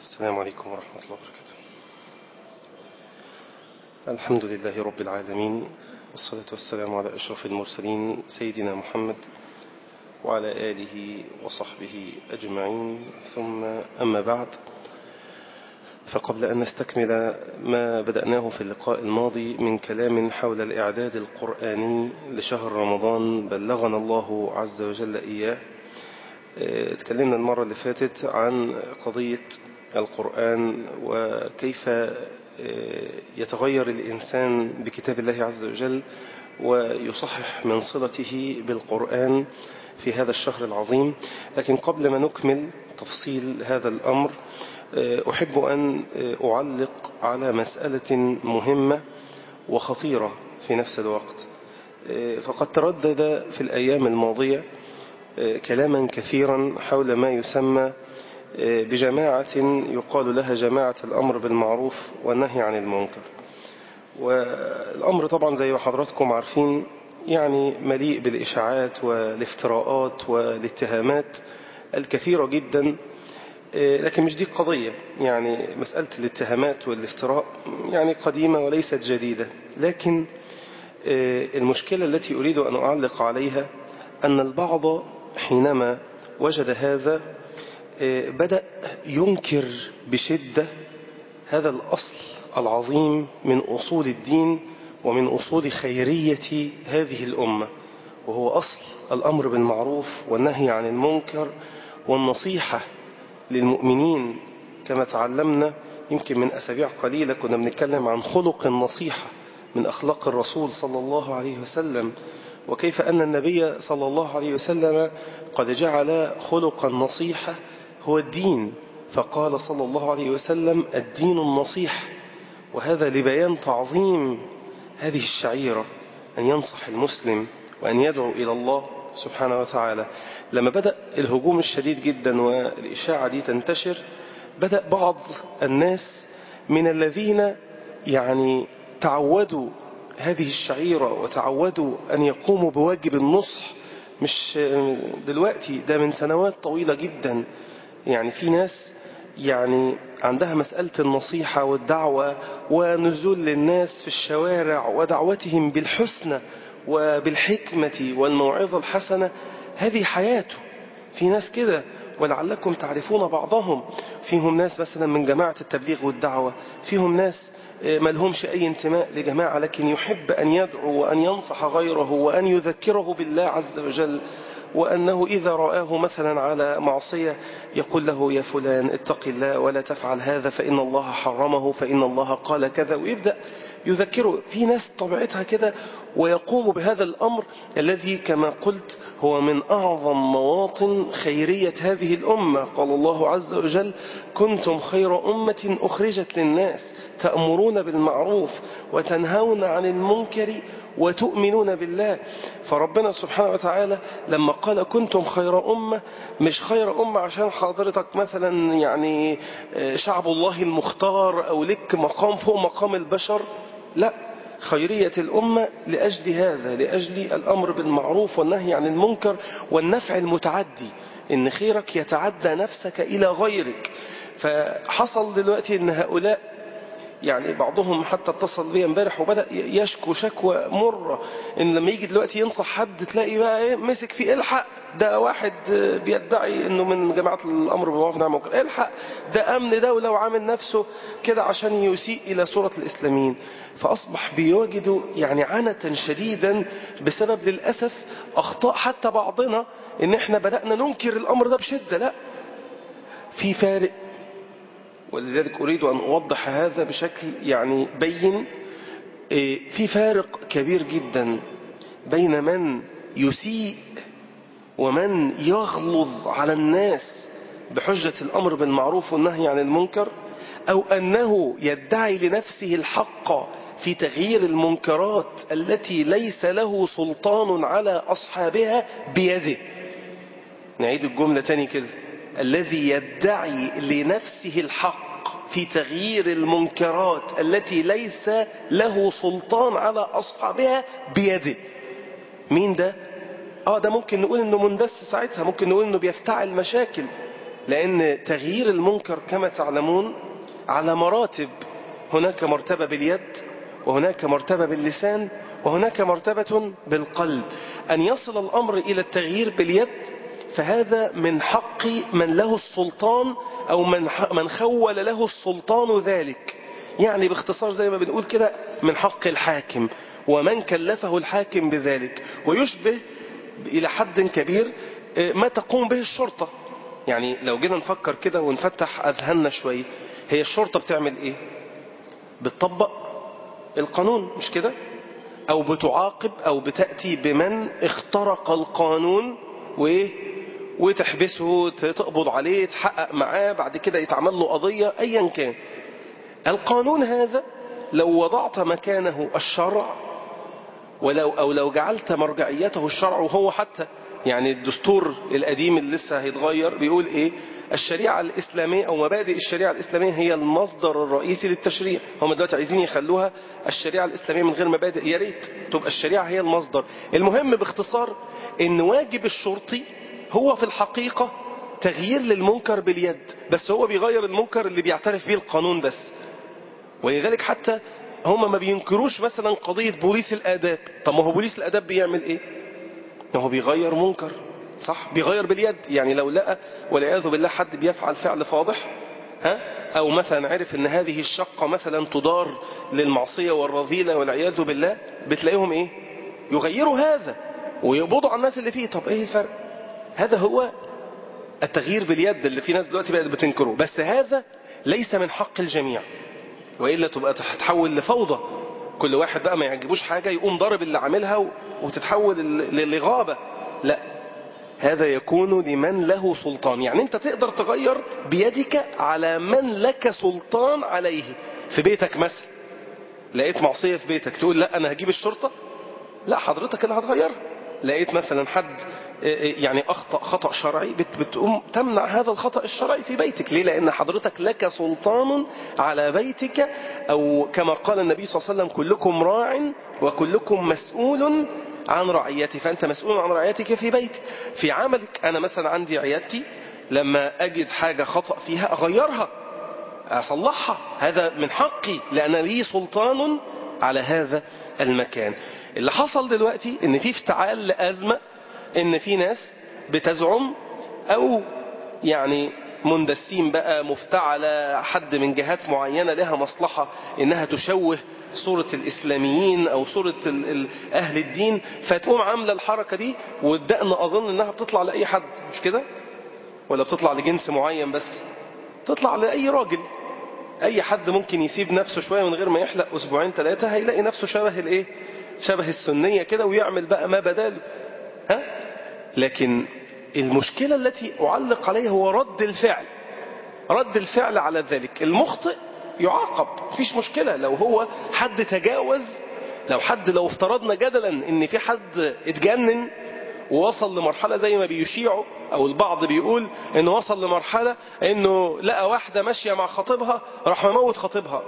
السلام عليكم ورحمة الله وبركاته الحمد لله رب العالمين والصلاة والسلام على أشرف المرسلين سيدنا محمد وعلى آله وصحبه أجمعين ثم أما بعد فقبل أن نستكمل ما بدأناه في اللقاء الماضي من كلام حول الإعداد القرآني لشهر رمضان بلغنا الله عز وجل إياه اتكلمنا المرة اللي فاتت عن قضية القرآن وكيف يتغير الإنسان بكتاب الله عز وجل ويصحح من صلته بالقرآن في هذا الشهر العظيم لكن قبل ما نكمل تفصيل هذا الأمر أحب أن أعلق على مسألة مهمة وخطيرة في نفس الوقت فقد تردد في الأيام الماضية كلاما كثيرا حول ما يسمى بجماعة يقال لها جماعة الأمر بالمعروف والنهي عن المنكر والأمر طبعا زي ما حضراتكم عارفين يعني مليء بالإشاعات والافتراءات والاتهامات الكثيرة جدا لكن مش دي القضية يعني مسألة الاتهامات والافتراء يعني قديمة وليست جديدة لكن المشكلة التي أريد أن أعلق عليها أن البعض حينما وجد هذا بدأ ينكر بشدة هذا الأصل العظيم من أصول الدين ومن أصول خيرية هذه الأمة وهو أصل الأمر بالمعروف والنهي عن المنكر والنصيحة للمؤمنين كما تعلمنا يمكن من أسابيع قليلة كنا بنتكلم عن خلق النصيحة من أخلاق الرسول صلى الله عليه وسلم وكيف أن النبي صلى الله عليه وسلم قد جعل خلق النصيحة هو الدين فقال صلى الله عليه وسلم الدين النصيحة وهذا لبيان تعظيم هذه الشعيرة أن ينصح المسلم وأن يدعو إلى الله سبحانه وتعالى لما بدأ الهجوم الشديد جدا والإشاعة دي تنتشر بدأ بعض الناس من الذين يعني تعودوا هذه الشعيرة وتعودوا أن يقوموا بواجب النصح مش دلوقتي ده من سنوات طويلة جدا يعني في ناس يعني عندها مسألة النصيحة والدعوة ونزول للناس في الشوارع ودعوتهم بالحسنى وبالحكمة والموعظة الحسنة هذه حياته في ناس كده ولعلكم تعرفون بعضهم فيهم ناس مثلا من جماعة التبليغ والدعوة فيهم ناس ما لهمش أي انتماء لجماعة لكن يحب أن يدعو وأن ينصح غيره وأن يذكره بالله عز وجل وأنه إذا رآه مثلا على معصية يقول له يا فلان اتق الله ولا تفعل هذا فإن الله حرمه فإن الله قال كذا ويبدأ يذكره في ناس طبيعتها كده ويقوم بهذا الأمر الذي كما قلت هو من أعظم مواطن خيرية هذه الأمة قال الله عز وجل كنتم خير أمة أخرجت للناس تأمرون بالمعروف وتنهون عن المنكر وتؤمنون بالله فربنا سبحانه وتعالى لما قال كنتم خير أمة مش خير أمة عشان حضرتك مثلا يعني شعب الله المختار أو لك مقام فوق مقام البشر لا خيرية الأمة لأجل هذا لأجل الأمر بالمعروف والنهي عن المنكر والنفع المتعدي إن خيرك يتعدى نفسك إلى غيرك فحصل دلوقتي إن هؤلاء يعني بعضهم حتى اتصل بي امبارح وبدأ يشكو شكوى مرة ان لما يجي دلوقتي ينصح حد تلاقي بقى ايه مسك في الحق ده واحد بيدعي انه من جماعة الامر بالمعروف والنهي عن المنكر الحق ده امن دولة وعامل نفسه كده عشان يسيء الى صورة الاسلاميين فاصبح بيوجدوا يعني عنة شديدا بسبب للأسف اخطاء حتى بعضنا ان احنا بدأنا ننكر الامر ده بشدة لا في فارق ولذلك أريد أن أوضح هذا بشكل يعني بين في فارق كبير جدا بين من يسيء ومن يغلظ على الناس بحجة الأمر بالمعروف والنهي عن المنكر أو أنه يدعي لنفسه الحق في تغيير المنكرات التي ليس له سلطان على أصحابها بيده نعيد الجملة تاني كده الذي يدعي لنفسه الحق في تغيير المنكرات التي ليس له سلطان على أصحابها بيده مين ده؟ اه ده ممكن نقول انه مندس ساعتها ممكن نقول انه بيفتعل مشاكل لأن تغيير المنكر كما تعلمون على مراتب هناك مرتبة باليد وهناك مرتبة باللسان وهناك مرتبة بالقلب أن يصل الأمر إلى التغيير باليد فهذا من حق من له السلطان أو من من خول له السلطان ذلك يعني باختصار زي ما بنقول كده من حق الحاكم ومن كلفه الحاكم بذلك ويشبه إلى حد كبير ما تقوم به الشرطة يعني لو جينا نفكر كده ونفتح أذهاننا شوية هي الشرطة بتعمل إيه بتطبق القانون مش كده أو بتعاقب أو بتأتي بمن اخترق القانون وإيه وتحبسه تقبض عليه تحقق معاه بعد كده يتعمل له قضية أيا كان القانون هذا لو وضعت مكانه الشرع ولو أو لو جعلت مرجعيته الشرع وهو حتى يعني الدستور القديم اللي لسه هيتغير بيقول ايه الشريعة الإسلامية أو مبادئ الشريعة الإسلامية هي المصدر الرئيسي للتشريع هم دلوقتي عايزين يخلوها الشريعة الإسلامية من غير مبادئ يا ريت تبقى الشريعة هي المصدر المهم باختصار ان واجب الشرطي هو في الحقيقة تغيير للمنكر باليد بس هو بيغير المنكر اللي بيعترف به القانون بس ولذلك حتى هم ما بينكروش مثلا قضية بوليس الآداب طب ما هو بوليس الآداب بيعمل ايه ما هو بيغير منكر صح بيغير باليد يعني لو لقى والعياذ بالله حد بيفعل فعل فاضح ها او مثلا عرف ان هذه الشقة مثلا تدار للمعصية والرذيلة والعياذ بالله بتلاقيهم ايه يغيروا هذا ويقبضوا على الناس اللي فيه طب ايه الفرق هذا هو التغيير باليد اللي في ناس دلوقتي بقت بتنكره بس هذا ليس من حق الجميع وإلا تبقى تتحول لفوضى كل واحد بقى ما يعجبوش حاجة يقوم ضارب اللي عاملها وتتحول لغابة لا هذا يكون لمن له سلطان يعني انت تقدر تغير بيدك على من لك سلطان عليه في بيتك مثلا لقيت معصية في بيتك تقول لا انا هجيب الشرطة لا حضرتك اللي هتغيرها لقيت مثلا حد يعني أخطأ خطأ شرعي بتقوم تمنع هذا الخطأ الشرعي في بيتك ليه لأن حضرتك لك سلطان على بيتك أو كما قال النبي صلى الله عليه وسلم كلكم راع وكلكم مسؤول عن رعيتي فأنت مسؤول عن رعيتك في بيتك في عملك أنا مثلا عندي عيادتي لما أجد حاجة خطأ فيها أغيرها أصلحها هذا من حقي لأن لي سلطان على هذا المكان اللي حصل دلوقتي ان في افتعال لأزمة ان في ناس بتزعم او يعني مندسين بقى مفتعلة حد من جهات معينة لها مصلحة انها تشوه صورة الاسلاميين او صورة ال ال اهل الدين فتقوم عاملة الحركة دي والدقن اظن انها بتطلع لاي حد مش كده ولا بتطلع لجنس معين بس تطلع لأي راجل اي حد ممكن يسيب نفسه شوية من غير ما يحلق اسبوعين ثلاثة هيلاقي نفسه شبه الايه شبه السنية كده ويعمل بقى ما بداله ها لكن المشكلة التي أعلق عليها هو رد الفعل رد الفعل على ذلك المخطئ يعاقب مفيش مشكلة لو هو حد تجاوز لو حد لو افترضنا جدلا ان في حد اتجنن ووصل لمرحلة زي ما بيشيعوا او البعض بيقول انه وصل لمرحلة انه لقى واحدة ماشية مع خطيبها راح مموت خطيبها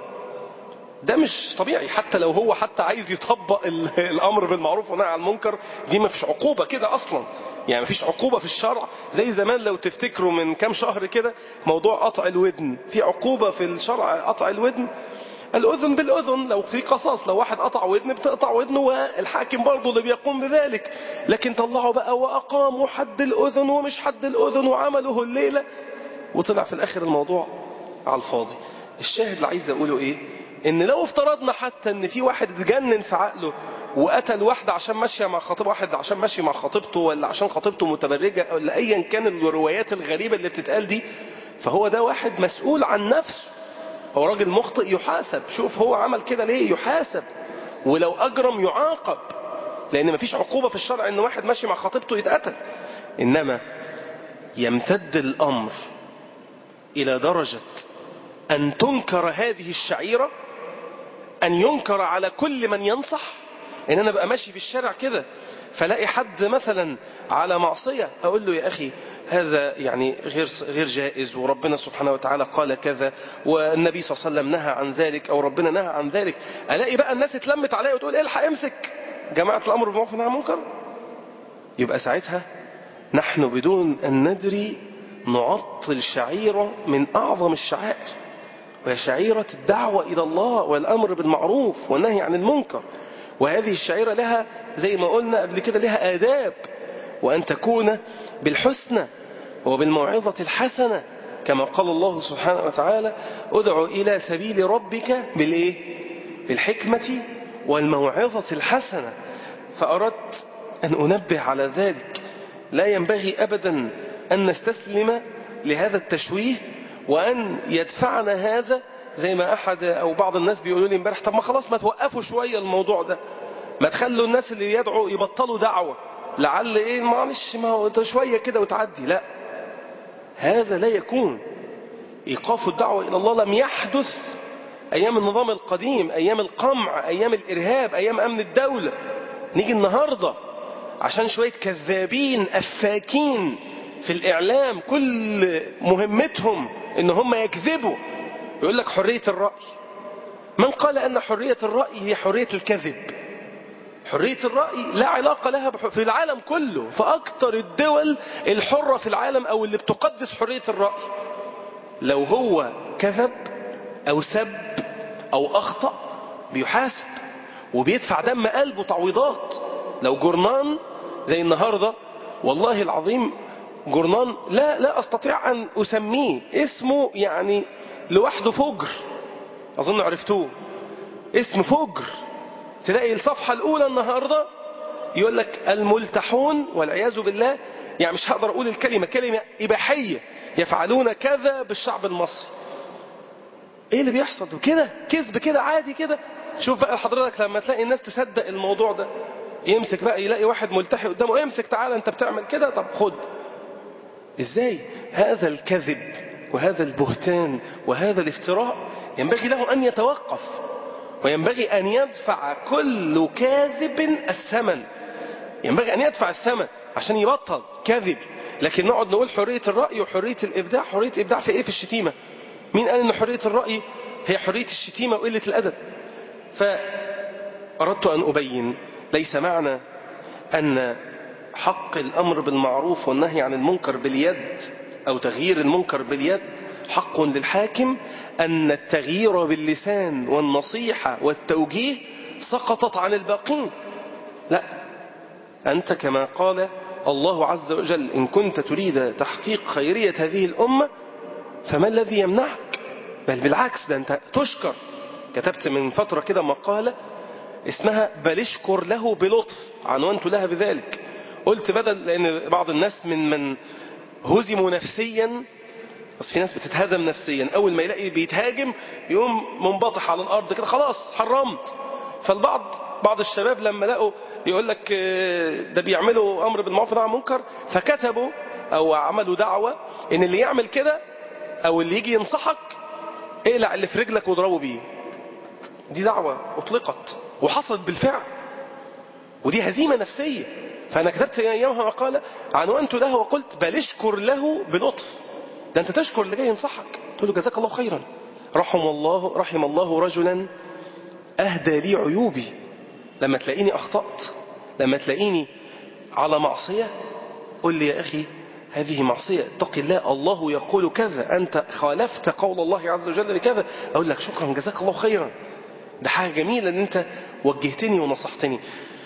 ده مش طبيعي حتى لو هو حتى عايز يطبق الامر بالمعروف والنهي عن المنكر دي ما فيش عقوبة كده اصلا يعني ما فيش عقوبة في الشرع زي زمان لو تفتكروا من كام شهر كده موضوع قطع الودن في عقوبة في الشرع قطع الودن الأذن بالأذن لو في قصاص لو واحد قطع ودن بتقطع ودنه والحاكم برضه اللي بيقوم بذلك لكن طلعوا بقى وأقاموا حد الأذن ومش حد الأذن وعملوه الليلة وطلع في الآخر الموضوع على الفاضي الشاهد اللي عايز أقوله إيه ان لو افترضنا حتى ان في واحد اتجنن في عقله وقتل واحدة عشان ماشية مع خطيب واحد عشان ماشي مع خطيبته ولا عشان خطيبته متبرجة ولا ايا كان الروايات الغريبة اللي بتتقال دي فهو ده واحد مسؤول عن نفسه هو راجل مخطئ يحاسب شوف هو عمل كده ليه يحاسب ولو اجرم يعاقب لان مفيش عقوبة في الشرع ان واحد ماشي مع خطيبته يتقتل انما يمتد الامر الى درجة ان تنكر هذه الشعيرة أن ينكر على كل من ينصح إن أنا بقى ماشي في الشارع كده فلاقي حد مثلا على معصية أقول له يا أخي هذا يعني غير غير جائز وربنا سبحانه وتعالى قال كذا والنبي صلى الله عليه وسلم نهى عن ذلك أو ربنا نهى عن ذلك ألاقي بقى الناس اتلمت عليا وتقول الحق امسك جماعة الأمر بالمعروف والنهي عن المنكر يبقى ساعتها نحن بدون أن ندري نعطل شعيرة من أعظم الشعائر وهي شعيرة الدعوة إلى الله والأمر بالمعروف والنهي عن المنكر وهذه الشعيرة لها زي ما قلنا قبل كده لها آداب وأن تكون بالحسنى وبالموعظة الحسنة كما قال الله سبحانه وتعالى ادعو إلى سبيل ربك بالإيه؟ بالحكمة والموعظة الحسنة فأردت أن أنبه على ذلك لا ينبغي أبدا أن نستسلم لهذا التشويه وأن يدفعنا هذا زي ما أحد أو بعض الناس بيقولوا لي امبارح طب ما خلاص ما توقفوا شوية الموضوع ده ما تخلوا الناس اللي يدعوا يبطلوا دعوة لعل ايه معلش ما هو شوية كده وتعدي لا هذا لا يكون إيقاف الدعوة إلى الله لم يحدث أيام النظام القديم أيام القمع أيام الإرهاب أيام أمن الدولة نيجي النهاردة عشان شوية كذابين أفاكين في الإعلام كل مهمتهم إن هم يكذبوا يقول لك حرية الرأي من قال أن حرية الرأي هي حرية الكذب حرية الرأي لا علاقة لها في العالم كله فأكثر الدول الحرة في العالم أو اللي بتقدس حرية الرأي لو هو كذب أو سب أو أخطأ بيحاسب وبيدفع دم قلبه تعويضات لو جرنان زي النهاردة والله العظيم جرنان لا لا أستطيع أن أسميه اسمه يعني لوحده فجر أظن عرفتوه اسم فجر تلاقي الصفحة الأولى النهاردة يقول لك الملتحون والعياذ بالله يعني مش هقدر أقول الكلمة كلمة إباحية يفعلون كذا بالشعب المصري ايه اللي بيحصل كده كذب كده عادي كده شوف بقى حضرتك لما تلاقي الناس تصدق الموضوع ده يمسك بقى يلاقي واحد ملتحي قدامه امسك تعالى انت بتعمل كده طب خد ازاي هذا الكذب وهذا البهتان وهذا الافتراء ينبغي له ان يتوقف وينبغي ان يدفع كل كاذب الثمن ينبغي ان يدفع الثمن عشان يبطل كذب لكن نقعد نقول حرية الرأي وحرية الإبداع حرية الإبداع في إيه في الشتيمة مين قال أن حرية الرأي هي حرية الشتيمة وقلة الأدب فأردت أن أبين ليس معنى أن حق الأمر بالمعروف والنهي عن المنكر باليد أو تغيير المنكر باليد حق للحاكم أن التغيير باللسان والنصيحة والتوجيه سقطت عن الباقين لا أنت كما قال الله عز وجل إن كنت تريد تحقيق خيرية هذه الأمة فما الذي يمنعك بل بالعكس ده أنت تشكر كتبت من فترة كده مقالة اسمها بل اشكر له بلطف عنوانت لها بذلك قلت بدل لأن بعض الناس من من هزموا نفسيا بس في ناس بتتهزم نفسيا أول ما يلاقي بيتهاجم يقوم منبطح على الأرض كده خلاص حرمت فالبعض بعض الشباب لما لقوا يقول لك ده بيعملوا أمر بالمعروف والنهي عن المنكر فكتبوا أو عملوا دعوة إن اللي يعمل كده أو اللي يجي ينصحك اقلع اللي في رجلك واضربه بيه دي دعوة أطلقت وحصلت بالفعل ودي هزيمة نفسية فأنا كتبت أيامها مقالة عنوانت لها وقلت بل اشكر له بلطف ده أنت تشكر اللي جاي ينصحك تقول له جزاك الله خيرا رحم الله رحم الله رجلا أهدى لي عيوبي لما تلاقيني أخطأت لما تلاقيني على معصية قل لي يا أخي هذه معصية اتق الله الله يقول كذا أنت خالفت قول الله عز وجل بكذا أقول لك شكرا جزاك الله خيرا ده حاجة جميلة أن أنت وجهتني ونصحتني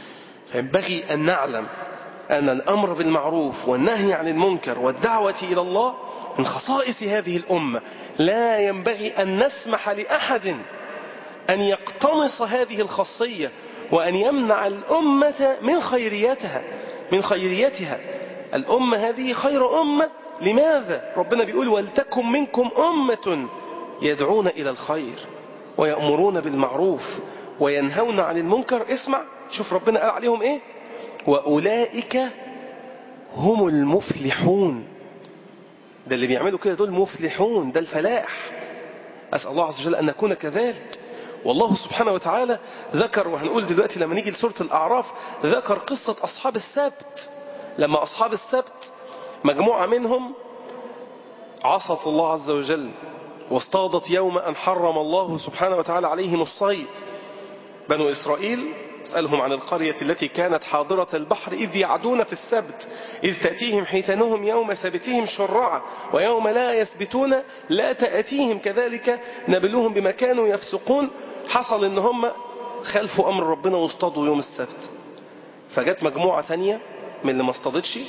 فينبغي أن نعلم أن الأمر بالمعروف والنهي عن المنكر والدعوة إلى الله من خصائص هذه الأمة لا ينبغي أن نسمح لأحد أن يقتنص هذه الخاصية وأن يمنع الأمة من خيريتها من خيريتها الأمة هذه خير أمة لماذا؟ ربنا بيقول ولتكن منكم أمة يدعون إلى الخير ويأمرون بالمعروف وينهون عن المنكر اسمع شوف ربنا قال عليهم إيه وأولئك هم المفلحون ده اللي بيعملوا كده دول مفلحون ده الفلاح أسأل الله عز وجل أن نكون كذلك والله سبحانه وتعالى ذكر وهنقول دلوقتي لما نيجي لسورة الأعراف ذكر قصة أصحاب السبت لما أصحاب السبت مجموعة منهم عصت الله عز وجل واصطادت يوم أن حرم الله سبحانه وتعالى عليهم الصيد بنو إسرائيل اسألهم عن القرية التي كانت حاضرة البحر إذ يعدون في السبت إذ تأتيهم حيتانهم يوم سبتهم شرعا ويوم لا يسبتون لا تأتيهم كذلك نبلوهم بما كانوا يفسقون حصل إن هم خلفوا أمر ربنا واصطادوا يوم السبت فجت مجموعة تانية من اللي ما اصطادتش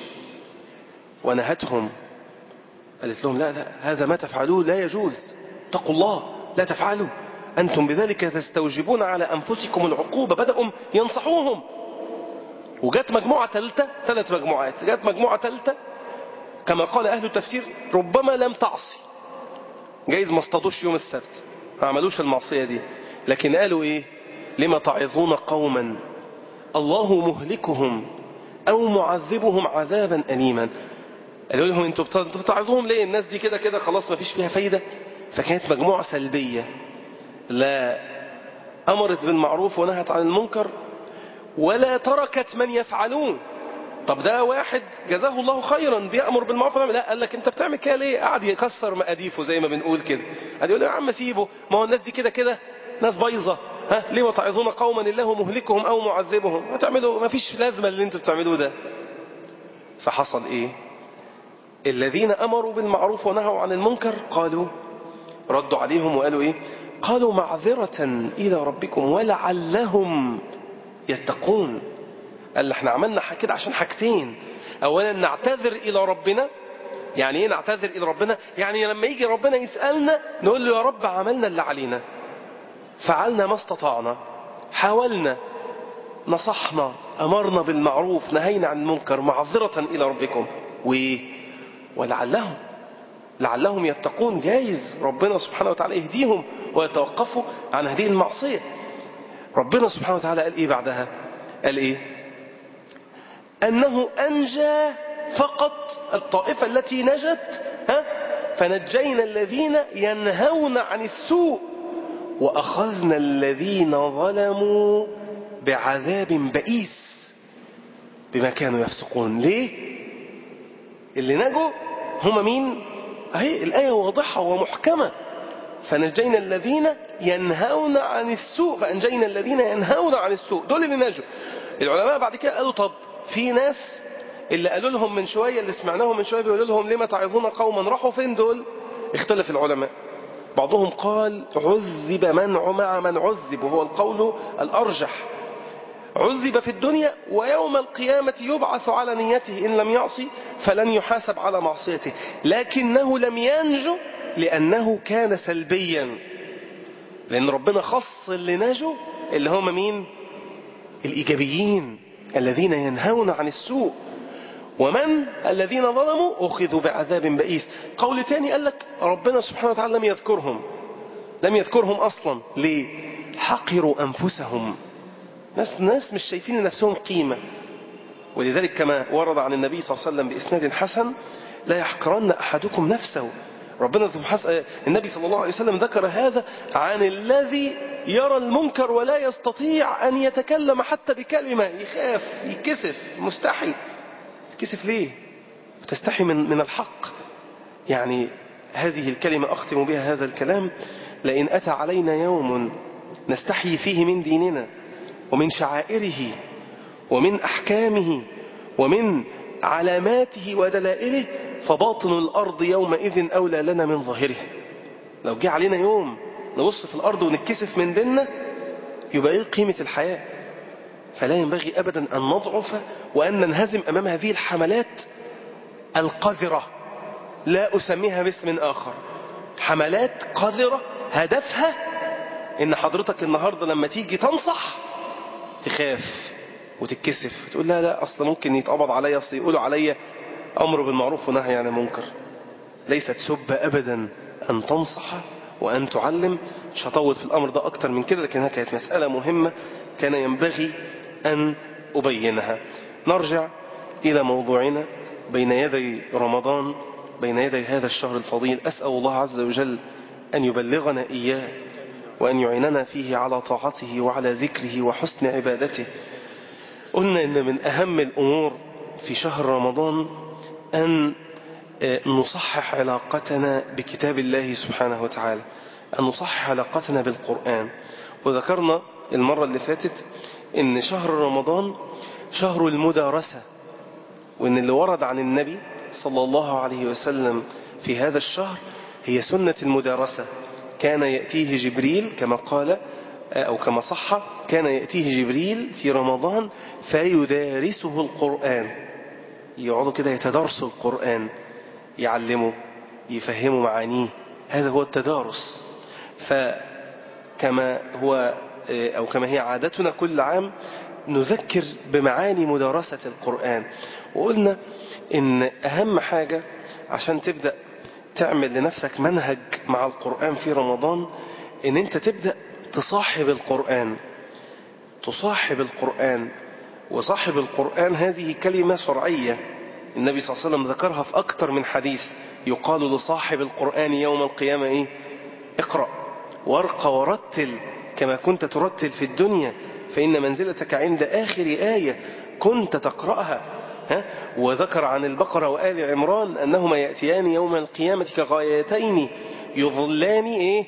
ونهتهم قالت لهم لا لا هذا ما تفعلوه لا يجوز اتقوا الله لا تفعلوا أنتم بذلك تستوجبون على أنفسكم العقوبة بدأوا ينصحوهم وجت مجموعة ثالثة ثلاث مجموعات جت مجموعة ثالثة كما قال أهل التفسير ربما لم تعصي جايز ما اصطادوش يوم السبت ما عملوش المعصية دي لكن قالوا إيه لما تعظون قوما الله مهلكهم أو معذبهم عذابا أليما قالوا لهم انتوا بتعظوهم ليه الناس دي كده كده خلاص ما فيش فيها فايدة فكانت مجموعة سلبية لا أمرت بالمعروف ونهت عن المنكر ولا تركت من يفعلون طب ده واحد جزاه الله خيرا بيأمر بالمعروف لا قال لك انت بتعمل كده ليه قاعد يكسر مقاديفه زي ما بنقول كده قاعد يقول يا عم سيبه ما هو الناس دي كده كده ناس بايظه ها ليه وتعظون قوما الله مهلكهم او معذبهم ما تعملوا ما فيش لازمه اللي انتوا بتعملوه ده فحصل ايه الذين امروا بالمعروف ونهوا عن المنكر قالوا ردوا عليهم وقالوا ايه قالوا معذرة إلى ربكم ولعلهم يتقون قال احنا عملنا كده عشان حاجتين أولا نعتذر إلى ربنا يعني ايه نعتذر إلى ربنا يعني لما يجي ربنا يسألنا نقول له يا رب عملنا اللي علينا فعلنا ما استطعنا حاولنا نصحنا أمرنا بالمعروف نهينا عن المنكر معذرة إلى ربكم وإيه ولعلهم لعلهم يتقون جايز ربنا سبحانه وتعالى يهديهم ويتوقفوا عن هذه المعصية ربنا سبحانه وتعالى قال إيه بعدها قال إيه أنه أنجى فقط الطائفة التي نجت ها فنجينا الذين ينهون عن السوء وأخذنا الذين ظلموا بعذاب بئيس بما كانوا يفسقون ليه اللي نجوا هم مين أهي الآية واضحة ومحكمة فنجينا الذين ينهون عن السوء فأنجينا الذين ينهون عن السوء دول اللي نجوا العلماء بعد كده قالوا طب في ناس اللي قالوا لهم من شوية اللي سمعناهم من شوية بيقولوا لهم لما تعظون قوما راحوا فين دول اختلف العلماء بعضهم قال عذب من مع من عذب وهو القول الأرجح عذب في الدنيا ويوم القيامة يبعث على نيته إن لم يعصي فلن يحاسب على معصيته لكنه لم ينجو لأنه كان سلبيا لأن ربنا خص اللي نجوا اللي هم مين الإيجابيين الذين ينهون عن السوء ومن الذين ظلموا أخذوا بعذاب بئيس قول تاني قال لك ربنا سبحانه وتعالى لم يذكرهم لم يذكرهم أصلا ليه حقروا أنفسهم ناس, ناس مش شايفين نفسهم قيمة ولذلك كما ورد عن النبي صلى الله عليه وسلم بإسناد حسن لا يحقرن أحدكم نفسه ربنا النبي صلى الله عليه وسلم ذكر هذا عن الذي يرى المنكر ولا يستطيع أن يتكلم حتى بكلمة يخاف يكسف مستحي تكسف ليه تستحي من, من الحق يعني هذه الكلمة أختم بها هذا الكلام لئن أتى علينا يوم نستحي فيه من ديننا ومن شعائره ومن أحكامه ومن علاماته ودلائله فباطن الأرض يومئذ أولى لنا من ظاهره لو جه علينا يوم نبص في الأرض ونتكسف من ديننا يبقى إيه قيمة الحياة فلا ينبغي أبدا أن نضعف وأن ننهزم أمام هذه الحملات القذرة لا أسميها باسم آخر حملات قذرة هدفها إن حضرتك النهاردة لما تيجي تنصح تخاف وتتكسف تقول لا لا أصلا ممكن يتقبض عليا أصلا يقولوا عليا أمر بالمعروف ونهي عن المنكر ليست سب أبدا أن تنصح وأن تعلم مش هطول في الأمر ده أكتر من كده لكنها كانت مسألة مهمة كان ينبغي أن أبينها نرجع إلى موضوعنا بين يدي رمضان بين يدي هذا الشهر الفضيل أسأل الله عز وجل أن يبلغنا إياه وأن يعيننا فيه على طاعته وعلى ذكره وحسن عبادته قلنا إن من أهم الأمور في شهر رمضان أن نصحح علاقتنا بكتاب الله سبحانه وتعالى أن نصحح علاقتنا بالقرآن وذكرنا المرة اللي فاتت ان شهر رمضان شهر المدارسة وان اللي ورد عن النبي صلى الله عليه وسلم في هذا الشهر هي سنة المدارسة كان يأتيه جبريل كما قال أو كما صح كان يأتيه جبريل في رمضان فيدارسه القرآن يقعدوا كده يتدرسوا القرآن يعلموا يفهموا معانيه هذا هو التدارس فكما هو أو كما هي عادتنا كل عام نذكر بمعاني مدارسة القرآن وقلنا إن أهم حاجة عشان تبدأ تعمل لنفسك منهج مع القرآن في رمضان إن أنت تبدأ تصاحب القرآن تصاحب القرآن وصاحب القرآن هذه كلمة شرعية النبي صلى الله عليه وسلم ذكرها في أكثر من حديث يقال لصاحب القرآن يوم القيامة إيه؟ اقرأ وارقى ورتل كما كنت ترتل في الدنيا فإن منزلتك عند آخر آية كنت تقرأها ها؟ وذكر عن البقرة وآل عمران أنهما يأتيان يوم القيامة كغايتين يظلان إيه؟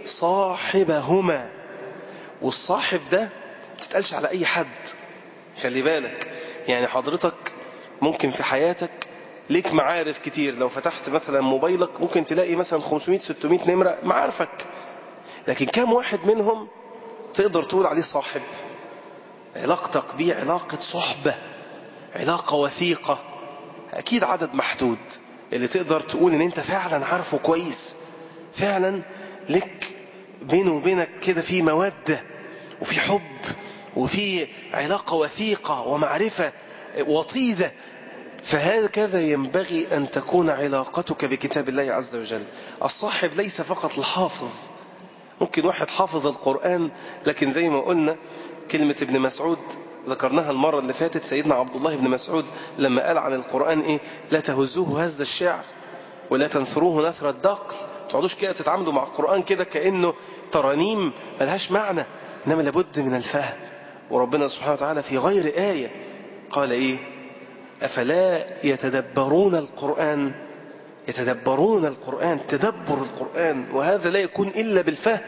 صاحبهما والصاحب ده تتقالش على أي حد خلي بالك يعني حضرتك ممكن في حياتك ليك معارف كتير لو فتحت مثلا موبايلك ممكن تلاقي مثلا 500-600 نمرة معارفك لكن كم واحد منهم تقدر تقول عليه صاحب علاقتك بيه علاقة صحبة علاقة وثيقة أكيد عدد محدود اللي تقدر تقول ان انت فعلا عارفه كويس فعلا لك بينه وبينك كده في مودة وفي حب وفي علاقة وثيقة ومعرفة وطيدة فهكذا ينبغي أن تكون علاقتك بكتاب الله عز وجل الصاحب ليس فقط الحافظ ممكن واحد حافظ القرآن لكن زي ما قلنا كلمة ابن مسعود ذكرناها المرة اللي فاتت سيدنا عبد الله بن مسعود لما قال عن القرآن إيه لا تهزوه هز الشعر ولا تنثروه نثر الدقل تقعدوش كده تتعاملوا مع القرآن كده كأنه ترانيم ملهاش معنى إنما لابد من الفهم وربنا سبحانه وتعالى في غير آية قال إيه أفلا يتدبرون القرآن يتدبرون القرآن تدبر القرآن وهذا لا يكون إلا بالفهم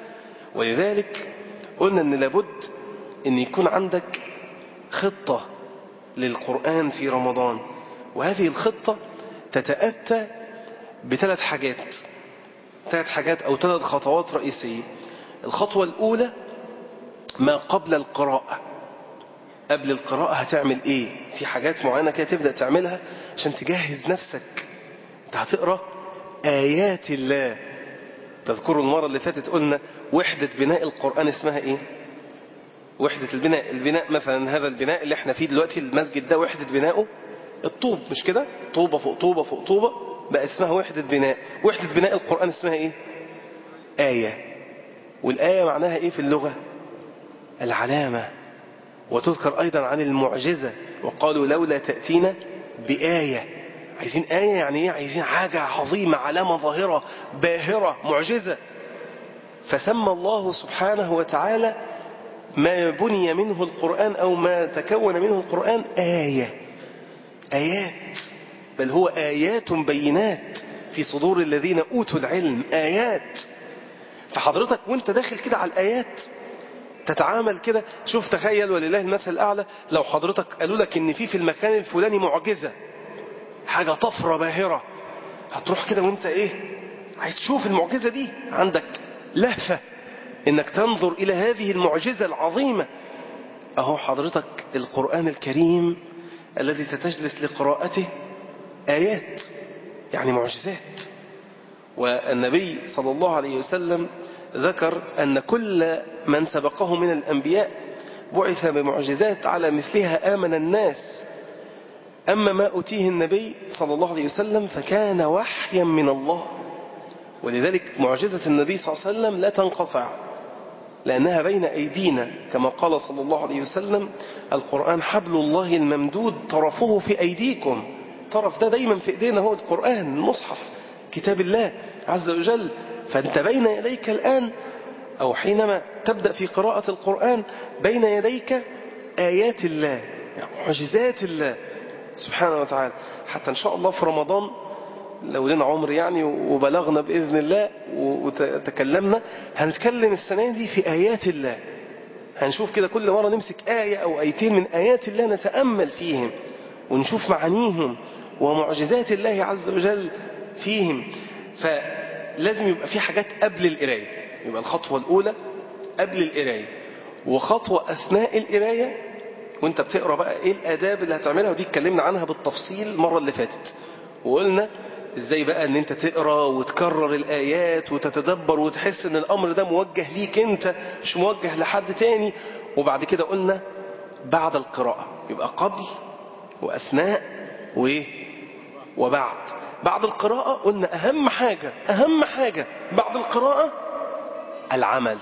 ولذلك قلنا أن لابد أن يكون عندك خطة للقرآن في رمضان وهذه الخطة تتأتى بثلاث حاجات ثلاث حاجات أو ثلاث خطوات رئيسية الخطوة الأولى ما قبل القراءة قبل القراءة هتعمل ايه في حاجات معينة كده تبدأ تعملها عشان تجهز نفسك انت هتقرأ آيات الله تذكروا المرة اللي فاتت قلنا وحدة بناء القرآن اسمها ايه وحدة البناء البناء مثلا هذا البناء اللي احنا فيه دلوقتي المسجد ده وحدة بناؤه الطوب مش كده طوبة فوق طوبة فوق طوبة بقى اسمها وحدة بناء وحدة بناء القرآن اسمها ايه آية والآية معناها ايه في اللغة العلامة وتذكر أيضا عن المعجزة وقالوا لولا تأتينا بآية عايزين آية يعني ايه عايزين حاجة عظيمة علامة ظاهرة باهرة معجزة فسمى الله سبحانه وتعالى ما بني منه القرآن أو ما تكون منه القرآن آية آيات بل هو آيات بينات في صدور الذين أوتوا العلم آيات فحضرتك وانت داخل كده على الآيات تتعامل كده شوف تخيل ولله المثل الأعلى لو حضرتك قالوا لك ان في في المكان الفلاني معجزة حاجة طفرة باهرة هتروح كده وانت ايه عايز تشوف المعجزة دي عندك لهفة انك تنظر الى هذه المعجزة العظيمة اهو حضرتك القرآن الكريم الذي تتجلس لقراءته آيات يعني معجزات والنبي صلى الله عليه وسلم ذكر أن كل من سبقه من الأنبياء بعث بمعجزات على مثلها آمن الناس أما ما أتيه النبي صلى الله عليه وسلم فكان وحيا من الله ولذلك معجزة النبي صلى الله عليه وسلم لا تنقطع لأنها بين أيدينا كما قال صلى الله عليه وسلم القرآن حبل الله الممدود طرفه في أيديكم طرف ده دايما في إيدينا هو القرآن المصحف كتاب الله عز وجل فأنت بين يديك الآن أو حينما تبدأ في قراءة القرآن بين يديك آيات الله يعني معجزات الله سبحانه وتعالى حتى إن شاء الله في رمضان لو لنا عمر يعني وبلغنا بإذن الله وتكلمنا هنتكلم السنة دي في آيات الله هنشوف كده كل مرة نمسك آية أو آيتين من آيات الله نتأمل فيهم ونشوف معانيهم ومعجزات الله عز وجل فيهم فلازم يبقى في حاجات قبل القراية يبقى الخطوة الأولى قبل القراية وخطوة أثناء القراية وانت بتقرا بقى ايه الاداب اللي هتعملها ودي اتكلمنا عنها بالتفصيل المره اللي فاتت وقلنا ازاي بقى ان انت تقرا وتكرر الايات وتتدبر وتحس ان الامر ده موجه ليك انت مش موجه لحد تاني وبعد كده قلنا بعد القراءه يبقى قبل واثناء وايه وبعد بعد القراءه قلنا اهم حاجه اهم حاجه بعد القراءه العمل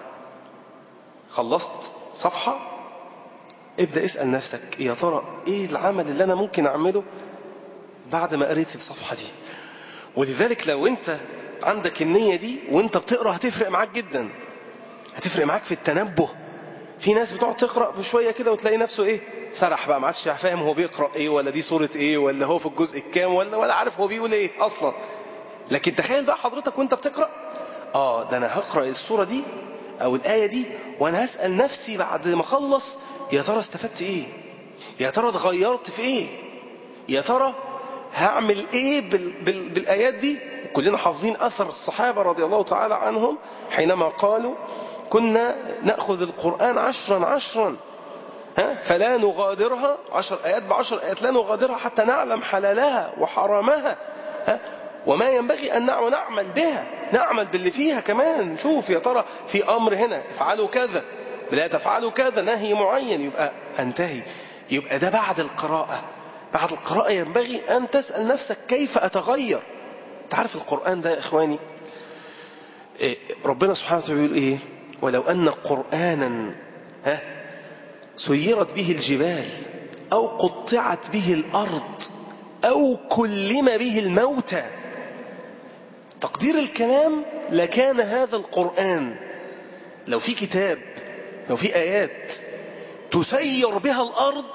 خلصت صفحه ابدأ اسأل نفسك يا ترى ايه العمل اللي انا ممكن اعمله بعد ما قريت الصفحة دي ولذلك لو انت عندك النية دي وانت بتقرأ هتفرق معاك جدا هتفرق معاك في التنبه في ناس بتقعد تقرأ بشوية كده وتلاقي نفسه ايه سرح بقى ما عادش فاهم هو بيقرأ ايه ولا دي سورة ايه ولا هو في الجزء الكام ولا ولا عارف هو بيقول ايه اصلا لكن تخيل بقى حضرتك وانت بتقرأ اه ده انا هقرأ السورة دي او الآية دي وانا هسأل نفسي بعد ما اخلص يا ترى استفدت ايه يا ترى اتغيرت في ايه يا ترى هعمل ايه بال بال بالايات دي كلنا حافظين اثر الصحابه رضي الله تعالى عنهم حينما قالوا كنا ناخذ القران عشرا عشرا ها فلا نغادرها عشر ايات بعشر ايات لا نغادرها حتى نعلم حلالها وحرامها ها وما ينبغي أن نعمل بها نعمل باللي فيها كمان شوف يا ترى في أمر هنا افعلوا كذا لا تفعلوا كذا نهي معين يبقى انتهي يبقى ده بعد القراءة بعد القراءة ينبغي أن تسأل نفسك كيف أتغير تعرف القرآن ده يا إخواني إيه ربنا سبحانه وتعالى يقول إيه ولو أن قرآنا ها سيرت به الجبال أو قطعت به الأرض أو كلم به الموتى تقدير الكلام لكان هذا القرآن لو في كتاب لو في آيات تسير بها الأرض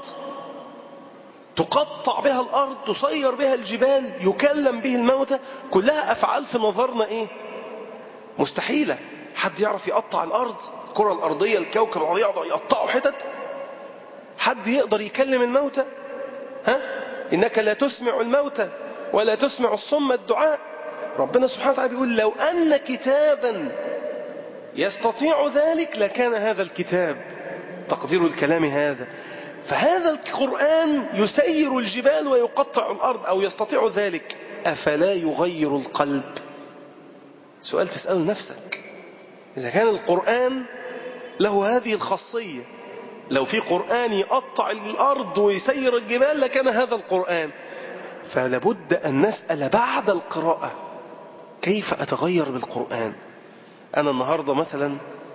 تقطع بها الأرض تسير بها الجبال يكلم به الموتى كلها أفعال في نظرنا إيه مستحيلة حد يعرف يقطع الأرض الكرة الأرضية الكوكب الأرضي يقعد يقطعوا حتت حد يقدر يكلم الموتى ها إنك لا تسمع الموتى ولا تسمع الصم الدعاء ربنا سبحانه وتعالى بيقول لو أن كتابا يستطيع ذلك لكان هذا الكتاب تقدير الكلام هذا فهذا القرآن يسير الجبال ويقطع الأرض أو يستطيع ذلك أفلا يغير القلب سؤال تسأله نفسك إذا كان القرآن له هذه الخاصية لو في قرآن يقطع الأرض ويسير الجبال لكان هذا القرآن فلابد أن نسأل بعد القراءة كيف أتغير بالقرآن أنا النهاردة مثلا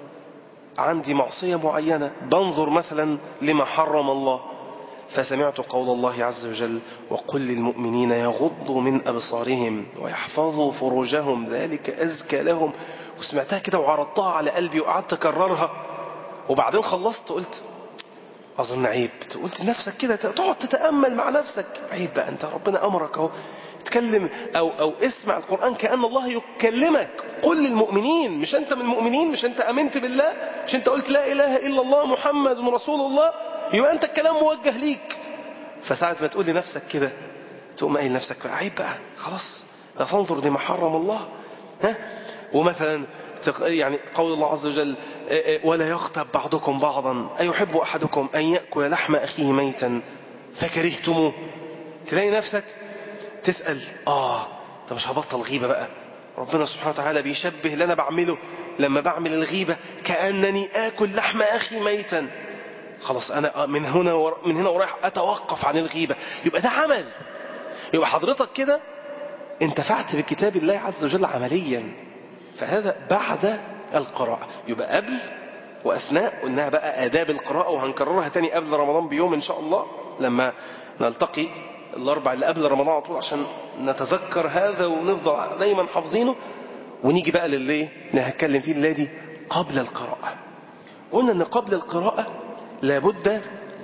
عندي معصية معينة بنظر مثلا لما حرم الله فسمعت قول الله عز وجل وقل للمؤمنين يغضوا من أبصارهم ويحفظوا فروجهم ذلك أزكى لهم وسمعتها كده وعرضتها على قلبي وقعدت أكررها وبعدين خلصت قلت أظن عيب قلت لنفسك كده تقعد تتأمل مع نفسك عيب بقى أنت ربنا أمرك أهو تكلم أو, أو اسمع القرآن كأن الله يكلمك قل للمؤمنين مش أنت من المؤمنين مش أنت أمنت بالله مش أنت قلت لا إله إلا الله محمد رسول الله يبقى أنت الكلام موجه ليك فساعة ما تقول لنفسك كده تقوم قايل لنفسك بقى عيب بقى خلاص لا تنظر لما حرم الله ها ومثلا يعني قول الله عز وجل ولا يغتب بعضكم بعضا أيحب أحدكم أن يأكل لحم أخيه ميتا فكرهتموه تلاقي نفسك تسأل آه طب مش هبطل غيبة بقى ربنا سبحانه وتعالى بيشبه اللي أنا بعمله لما بعمل الغيبة كأنني آكل لحم أخي ميتا خلاص أنا من هنا ور... من هنا ورايح أتوقف عن الغيبة يبقى ده عمل يبقى حضرتك كده انتفعت بكتاب الله عز وجل عمليا فهذا بعد القراءة يبقى قبل وأثناء قلناها بقى آداب القراءة وهنكررها تاني قبل رمضان بيوم إن شاء الله لما نلتقي الأربع اللي قبل رمضان على طول عشان نتذكر هذا ونفضل دايما حافظينه ونيجي بقى للي هنتكلم فيه الليلة دي قبل القراءة قلنا أن قبل القراءة لابد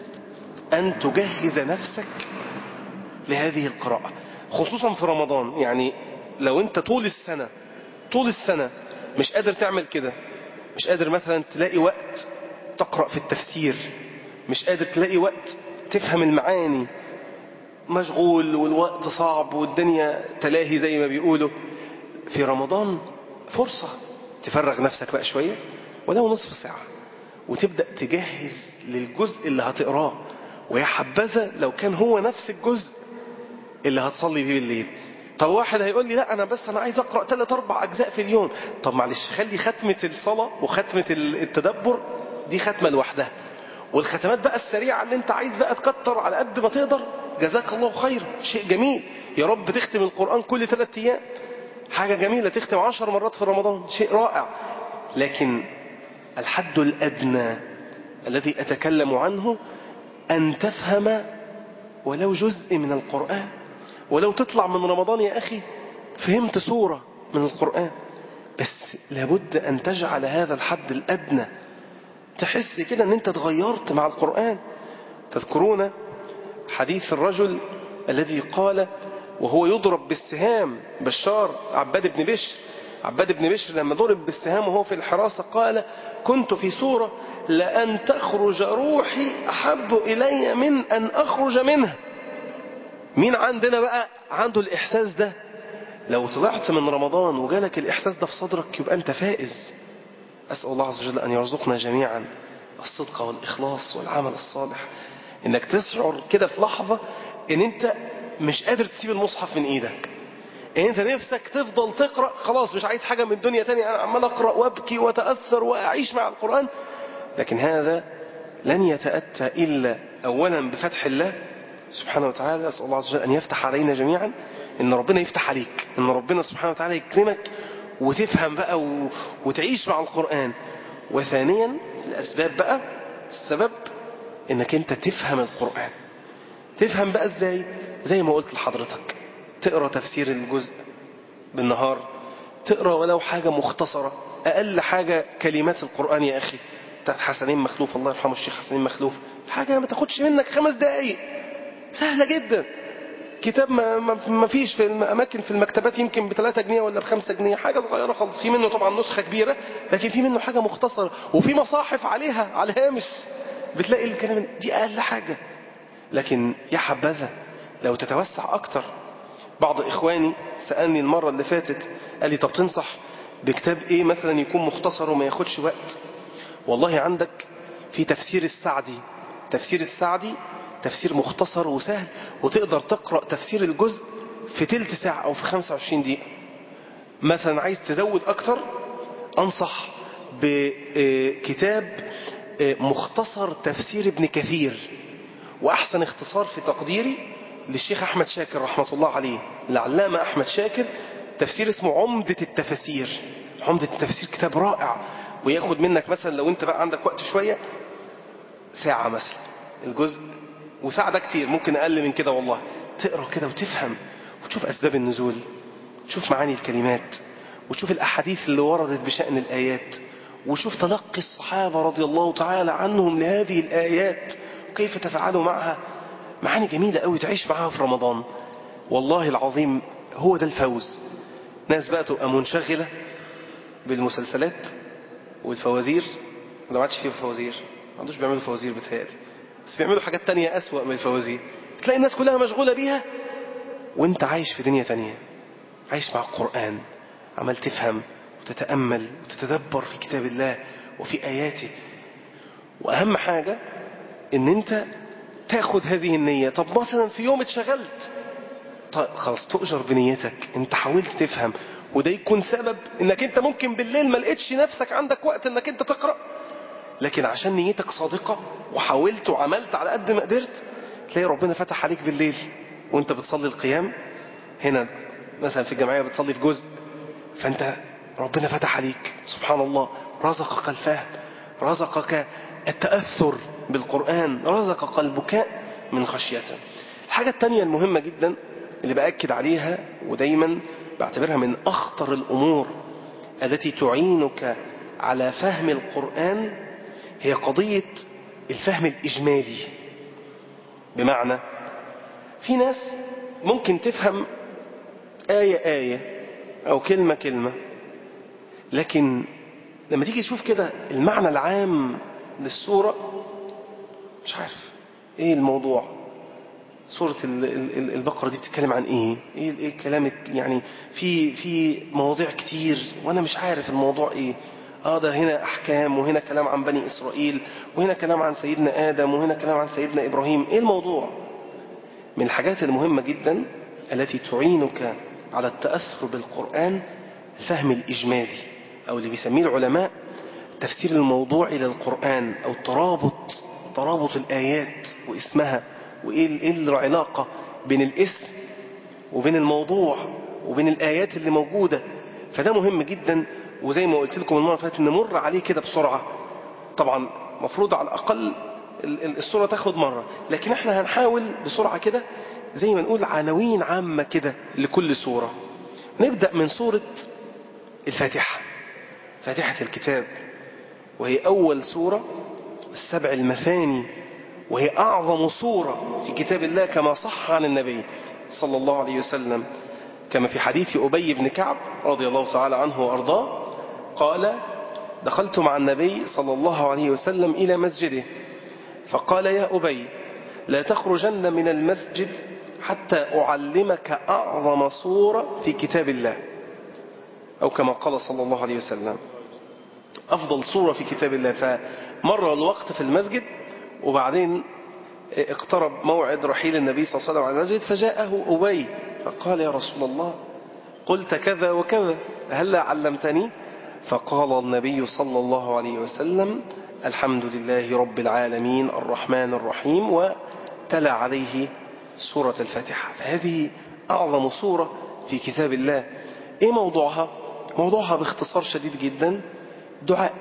أن تجهز نفسك لهذه القراءة خصوصا في رمضان يعني لو أنت طول السنة طول السنة مش قادر تعمل كده مش قادر مثلا تلاقي وقت تقرأ في التفسير مش قادر تلاقي وقت تفهم المعاني مشغول والوقت صعب والدنيا تلاهي زي ما بيقولوا في رمضان فرصة تفرغ نفسك بقى شوية ولو نصف ساعة وتبدأ تجهز للجزء اللي هتقراه ويا حبذا لو كان هو نفس الجزء اللي هتصلي بيه بالليل طب واحد هيقول لي لا انا بس انا عايز اقرا ثلاث اربع اجزاء في اليوم طب معلش خلي ختمه الصلاه وختمه التدبر دي ختمه لوحدها والختمات بقى السريعه اللي انت عايز بقى تكتر على قد ما تقدر جزاك الله خير شيء جميل يا رب تختم القران كل ثلاث ايام حاجه جميله تختم عشر مرات في رمضان شيء رائع لكن الحد الادنى الذي اتكلم عنه ان تفهم ولو جزء من القران ولو تطلع من رمضان يا أخي فهمت سورة من القرآن بس لابد أن تجعل هذا الحد الأدنى تحس كده أن أنت اتغيرت مع القرآن تذكرون حديث الرجل الذي قال وهو يضرب بالسهام بشار عباد بن بشر عباد بن بشر لما ضرب بالسهام وهو في الحراسة قال كنت في سورة لأن تخرج روحي أحب إلي من أن أخرج منها مين عندنا بقى عنده الإحساس ده لو طلعت من رمضان وجالك الإحساس ده في صدرك يبقى أنت فائز أسأل الله عز وجل أن يرزقنا جميعا الصدق والإخلاص والعمل الصالح إنك تشعر كده في لحظة إن أنت مش قادر تسيب المصحف من إيدك إن أنت نفسك تفضل تقرأ خلاص مش عايز حاجة من الدنيا تانية أنا عمال أقرأ وأبكي وأتأثر وأعيش مع القرآن لكن هذا لن يتأتى إلا أولا بفتح الله سبحانه وتعالى أسأل الله عز وجل أن يفتح علينا جميعا إن ربنا يفتح عليك إن ربنا سبحانه وتعالى يكرمك وتفهم بقى و... وتعيش مع القرآن وثانيا الأسباب بقى السبب إنك أنت تفهم القرآن تفهم بقى إزاي زي ما قلت لحضرتك تقرأ تفسير الجزء بالنهار تقرأ ولو حاجة مختصرة أقل حاجة كلمات القرآن يا أخي بتاعت حسنين مخلوف الله يرحمه الشيخ حسنين مخلوف حاجة ما تاخدش منك خمس دقايق سهلة جدا كتاب ما, ما فيش في الأماكن في المكتبات يمكن ب 3 جنيه ولا ب 5 جنيه حاجة صغيرة خالص في منه طبعا نسخة كبيرة لكن في منه حاجة مختصرة وفي مصاحف عليها على الهامش بتلاقي الكلام دي أقل حاجة لكن يا حبذا لو تتوسع أكتر بعض إخواني سألني المرة اللي فاتت قال لي طب تنصح بكتاب إيه مثلا يكون مختصر وما ياخدش وقت والله عندك في تفسير السعدي تفسير السعدي تفسير مختصر وسهل وتقدر تقرأ تفسير الجزء في تلت ساعة أو في 25 دقيقة مثلا عايز تزود أكتر أنصح بكتاب مختصر تفسير ابن كثير وأحسن اختصار في تقديري للشيخ أحمد شاكر رحمة الله عليه العلامة أحمد شاكر تفسير اسمه عمدة التفسير عمدة التفسير كتاب رائع وياخد منك مثلا لو انت بقى عندك وقت شوية ساعة مثلا الجزء وساعة ده كتير ممكن أقل من كده والله تقرأ كده وتفهم وتشوف أسباب النزول تشوف معاني الكلمات وتشوف الأحاديث اللي وردت بشأن الآيات وشوف تلقي الصحابة رضي الله تعالى عنهم لهذه الآيات وكيف تفعلوا معها معاني جميلة قوي تعيش معاها في رمضان والله العظيم هو ده الفوز ناس بقى تبقى منشغلة بالمسلسلات والفوازير ولا ما عادش فيه فوازير ما عندوش بيعملوا فوازير بتهيألي بس بيعملوا حاجات تانية أسوأ من الفوازير تلاقي الناس كلها مشغولة بيها وانت عايش في دنيا تانية عايش مع القرآن عمال تفهم وتتأمل وتتدبر في كتاب الله وفي آياته وأهم حاجة ان انت تاخد هذه النية طب مثلا في يوم اتشغلت طيب خلاص تؤجر بنيتك انت حاولت تفهم وده يكون سبب انك انت ممكن بالليل ما لقيتش نفسك عندك وقت انك انت تقرأ لكن عشان نيتك صادقة وحاولت وعملت على قد ما قدرت تلاقي ربنا فتح عليك بالليل وانت بتصلي القيام هنا مثلا في الجمعية بتصلي في جزء فانت ربنا فتح عليك سبحان الله رزقك الفهم رزقك التأثر بالقرآن رزقك البكاء من خشيته الحاجة التانية المهمة جدا اللي بأكد عليها ودايما بعتبرها من أخطر الأمور التي تعينك على فهم القرآن هي قضية الفهم الإجمالي بمعنى في ناس ممكن تفهم آية آية أو كلمة كلمة لكن لما تيجي تشوف كده المعنى العام للسورة مش عارف ايه الموضوع سورة ال- ال- ال- البقرة دي بتتكلم عن ايه ايه ايه الكلام يعني في في مواضيع كتير وانا مش عارف الموضوع ايه اه ده هنا احكام وهنا كلام عن بني اسرائيل وهنا كلام عن سيدنا ادم وهنا كلام عن سيدنا ابراهيم ايه الموضوع من الحاجات المهمة جدا التي تعينك على التأثر بالقرآن الفهم الإجمالي أو اللي بيسميه العلماء تفسير الموضوع إلى القرآن أو ترابط ترابط الآيات واسمها وإيه إيه العلاقة بين الاسم وبين الموضوع وبين الآيات اللي موجودة فده مهم جدا وزي ما قلت لكم المرة اللي فاتت نمر عليه كده بسرعة طبعا مفروض على الأقل ال- ال- الصورة تاخد مرة لكن احنا هنحاول بسرعة كده زي ما نقول عناوين عامة كده لكل سورة نبدأ من سورة الفاتحة فاتحة الكتاب وهي أول سورة السبع المثاني وهي أعظم سورة في كتاب الله كما صح عن النبي صلى الله عليه وسلم كما في حديث أبي بن كعب رضي الله تعالى عنه وأرضاه قال دخلت مع النبي صلى الله عليه وسلم إلى مسجده فقال يا أبي لا تخرجن من المسجد حتى أعلمك أعظم صورة في كتاب الله أو كما قال صلى الله عليه وسلم أفضل صورة في كتاب الله فمر الوقت في المسجد وبعدين اقترب موعد رحيل النبي صلى الله عليه وسلم عن المسجد فجاءه أبي فقال يا رسول الله قلت كذا وكذا هلا علمتني فقال النبي صلى الله عليه وسلم الحمد لله رب العالمين الرحمن الرحيم وتلا عليه سورة الفاتحة فهذه أعظم سورة في كتاب الله إيه موضوعها؟ موضوعها باختصار شديد جدا دعاء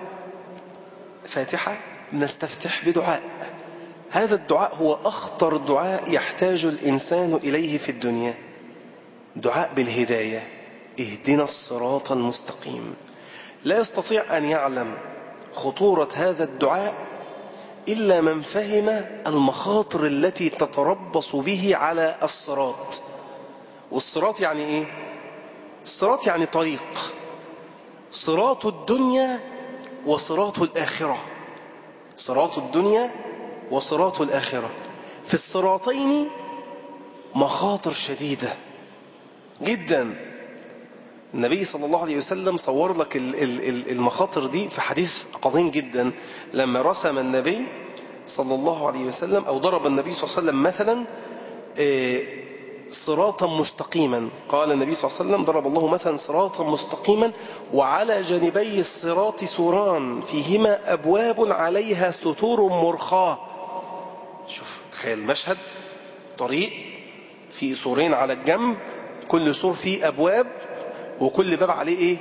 فاتحة نستفتح بدعاء هذا الدعاء هو أخطر دعاء يحتاج الإنسان إليه في الدنيا دعاء بالهداية اهدنا الصراط المستقيم لا يستطيع أن يعلم خطورة هذا الدعاء إلا من فهم المخاطر التي تتربص به على الصراط والصراط يعني إيه؟ الصراط يعني طريق صراط الدنيا وصراط الآخرة صراط الدنيا وصراط الآخرة في الصراطين مخاطر شديدة جدا النبي صلى الله عليه وسلم صور لك ال- ال- ال- المخاطر دي في حديث عظيم جدا لما رسم النبي صلى الله عليه وسلم أو ضرب النبي صلى الله عليه وسلم مثلا آه، صراطا مستقيما قال النبي صلى الله عليه وسلم ضرب الله مثلا صراطا مستقيما وعلى جانبي الصراط سوران فيهما أبواب عليها ستور مرخاة شوف تخيل المشهد طريق في سورين على الجنب كل سور فيه أبواب وكل باب عليه إيه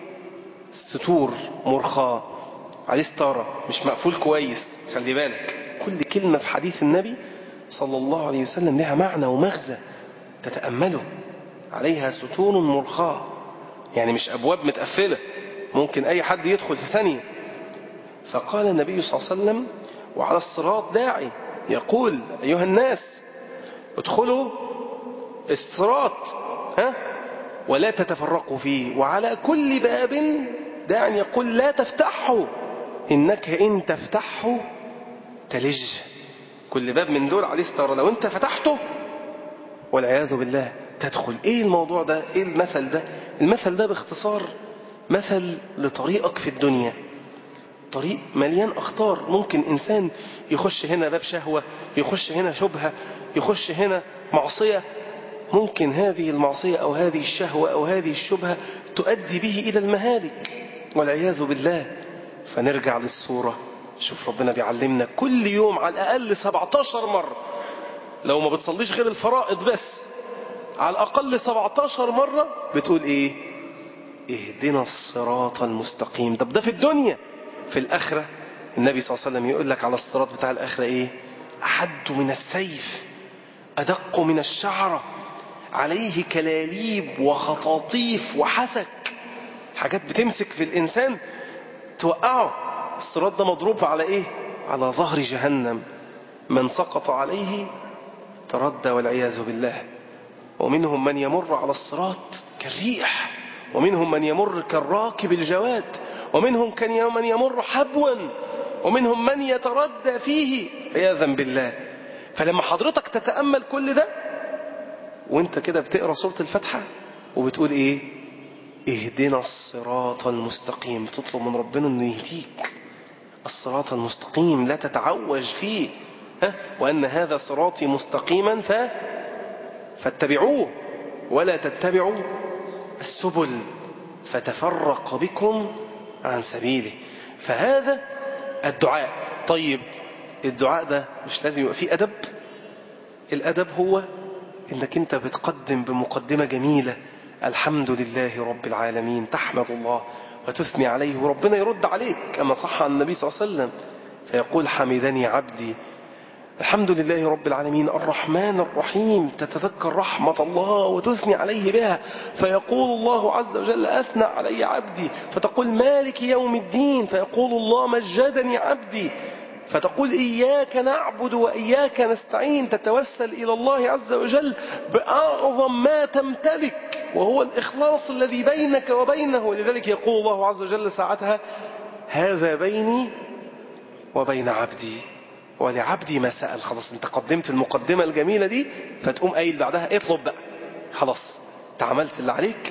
ستور مرخاة عليه ستارة مش مقفول كويس خلي بالك كل كلمة في حديث النبي صلى الله عليه وسلم لها معنى ومغزى تتأمله عليها ستور مرخاة يعني مش أبواب متقفلة ممكن أي حد يدخل في ثانية فقال النبي صلى الله عليه وسلم وعلى الصراط داعي يقول أيها الناس ادخلوا الصراط ها ولا تتفرقوا فيه وعلى كل باب داع يقول لا تفتحه إنك إن تفتحه تلج كل باب من دول عليه ستارة لو أنت فتحته والعياذ بالله تدخل ايه الموضوع ده ايه المثل ده المثل ده باختصار مثل لطريقك في الدنيا طريق مليان اخطار ممكن انسان يخش هنا باب شهوة يخش هنا شبهة يخش هنا معصية ممكن هذه المعصية او هذه الشهوة او هذه الشبهة تؤدي به الى المهالك والعياذ بالله فنرجع للصورة شوف ربنا بيعلمنا كل يوم على الاقل 17 مرة لو ما بتصليش غير الفرائض بس على الأقل 17 مرة بتقول إيه اهدنا الصراط المستقيم طب ده في الدنيا في الآخرة النبي صلى الله عليه وسلم يقول لك على الصراط بتاع الآخرة إيه أحد من السيف أدق من الشعرة عليه كلاليب وخطاطيف وحسك حاجات بتمسك في الإنسان توقعه الصراط ده مضروب على إيه على ظهر جهنم من سقط عليه تردى والعياذ بالله ومنهم من يمر على الصراط كالريح ومنهم من يمر كالراكب الجواد ومنهم كان من يمر حبوا ومنهم من يتردى فيه عياذا بالله فلما حضرتك تتأمل كل ده وانت كده بتقرأ سورة الفاتحة وبتقول ايه اهدنا الصراط المستقيم تطلب من ربنا انه يهديك الصراط المستقيم لا تتعوج فيه ها؟ وأن هذا صراطي مستقيما ف... فاتبعوه ولا تتبعوا السبل فتفرق بكم عن سبيله فهذا الدعاء طيب الدعاء ده مش لازم يبقى فيه أدب الأدب هو إنك أنت بتقدم بمقدمة جميلة الحمد لله رب العالمين تحمد الله وتثني عليه وربنا يرد عليك كما صح عن النبي صلى الله عليه وسلم فيقول حمدني عبدي الحمد لله رب العالمين الرحمن الرحيم تتذكر رحمة الله وتثني عليه بها فيقول الله عز وجل أثنى علي عبدي فتقول مالك يوم الدين فيقول الله مجدني عبدي فتقول إياك نعبد وإياك نستعين تتوسل إلى الله عز وجل بأعظم ما تمتلك وهو الإخلاص الذي بينك وبينه ولذلك يقول الله عز وجل ساعتها هذا بيني وبين عبدي ولعبدي ما سأل خلاص انت قدمت المقدمة الجميلة دي فتقوم قايل بعدها اطلب بقى خلاص تعملت اللي عليك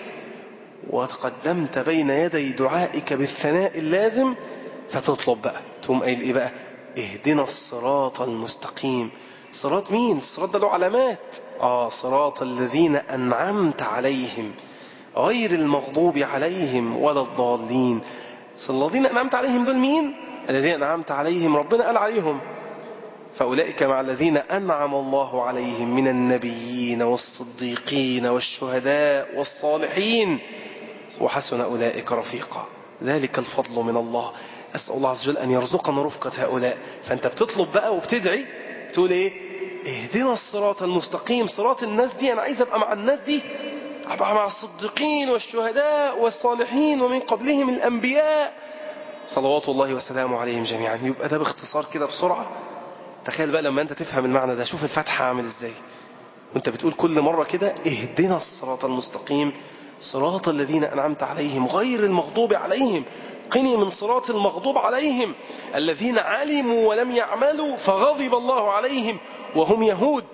وتقدمت بين يدي دعائك بالثناء اللازم فتطلب بقى تقوم قايل ايه بقى اهدنا الصراط المستقيم صراط مين الصراط ده له علامات اه صراط الذين أنعمت عليهم غير المغضوب عليهم ولا الضالين الذين أنعمت عليهم دول مين الذين أنعمت عليهم ربنا قال عليهم فأولئك مع الذين أنعم الله عليهم من النبيين والصديقين والشهداء والصالحين وحسن أولئك رفيقا ذلك الفضل من الله أسأل الله عز وجل أن يرزقنا رفقة هؤلاء فأنت بتطلب بقى وبتدعي تقول إيه اهدنا الصراط المستقيم صراط الناس دي أنا عايز أبقى مع الناس دي أبقى مع الصديقين والشهداء والصالحين ومن قبلهم الأنبياء صلوات الله وسلامه عليهم جميعا يبقى ده باختصار كده بسرعة تخيل بقى لما أنت تفهم المعنى ده شوف الفتحة عامل إزاي وانت بتقول كل مرة كده اهدنا الصراط المستقيم صراط الذين أنعمت عليهم غير المغضوب عليهم قني من صراط المغضوب عليهم الذين علموا ولم يعملوا فغضب الله عليهم وهم يهود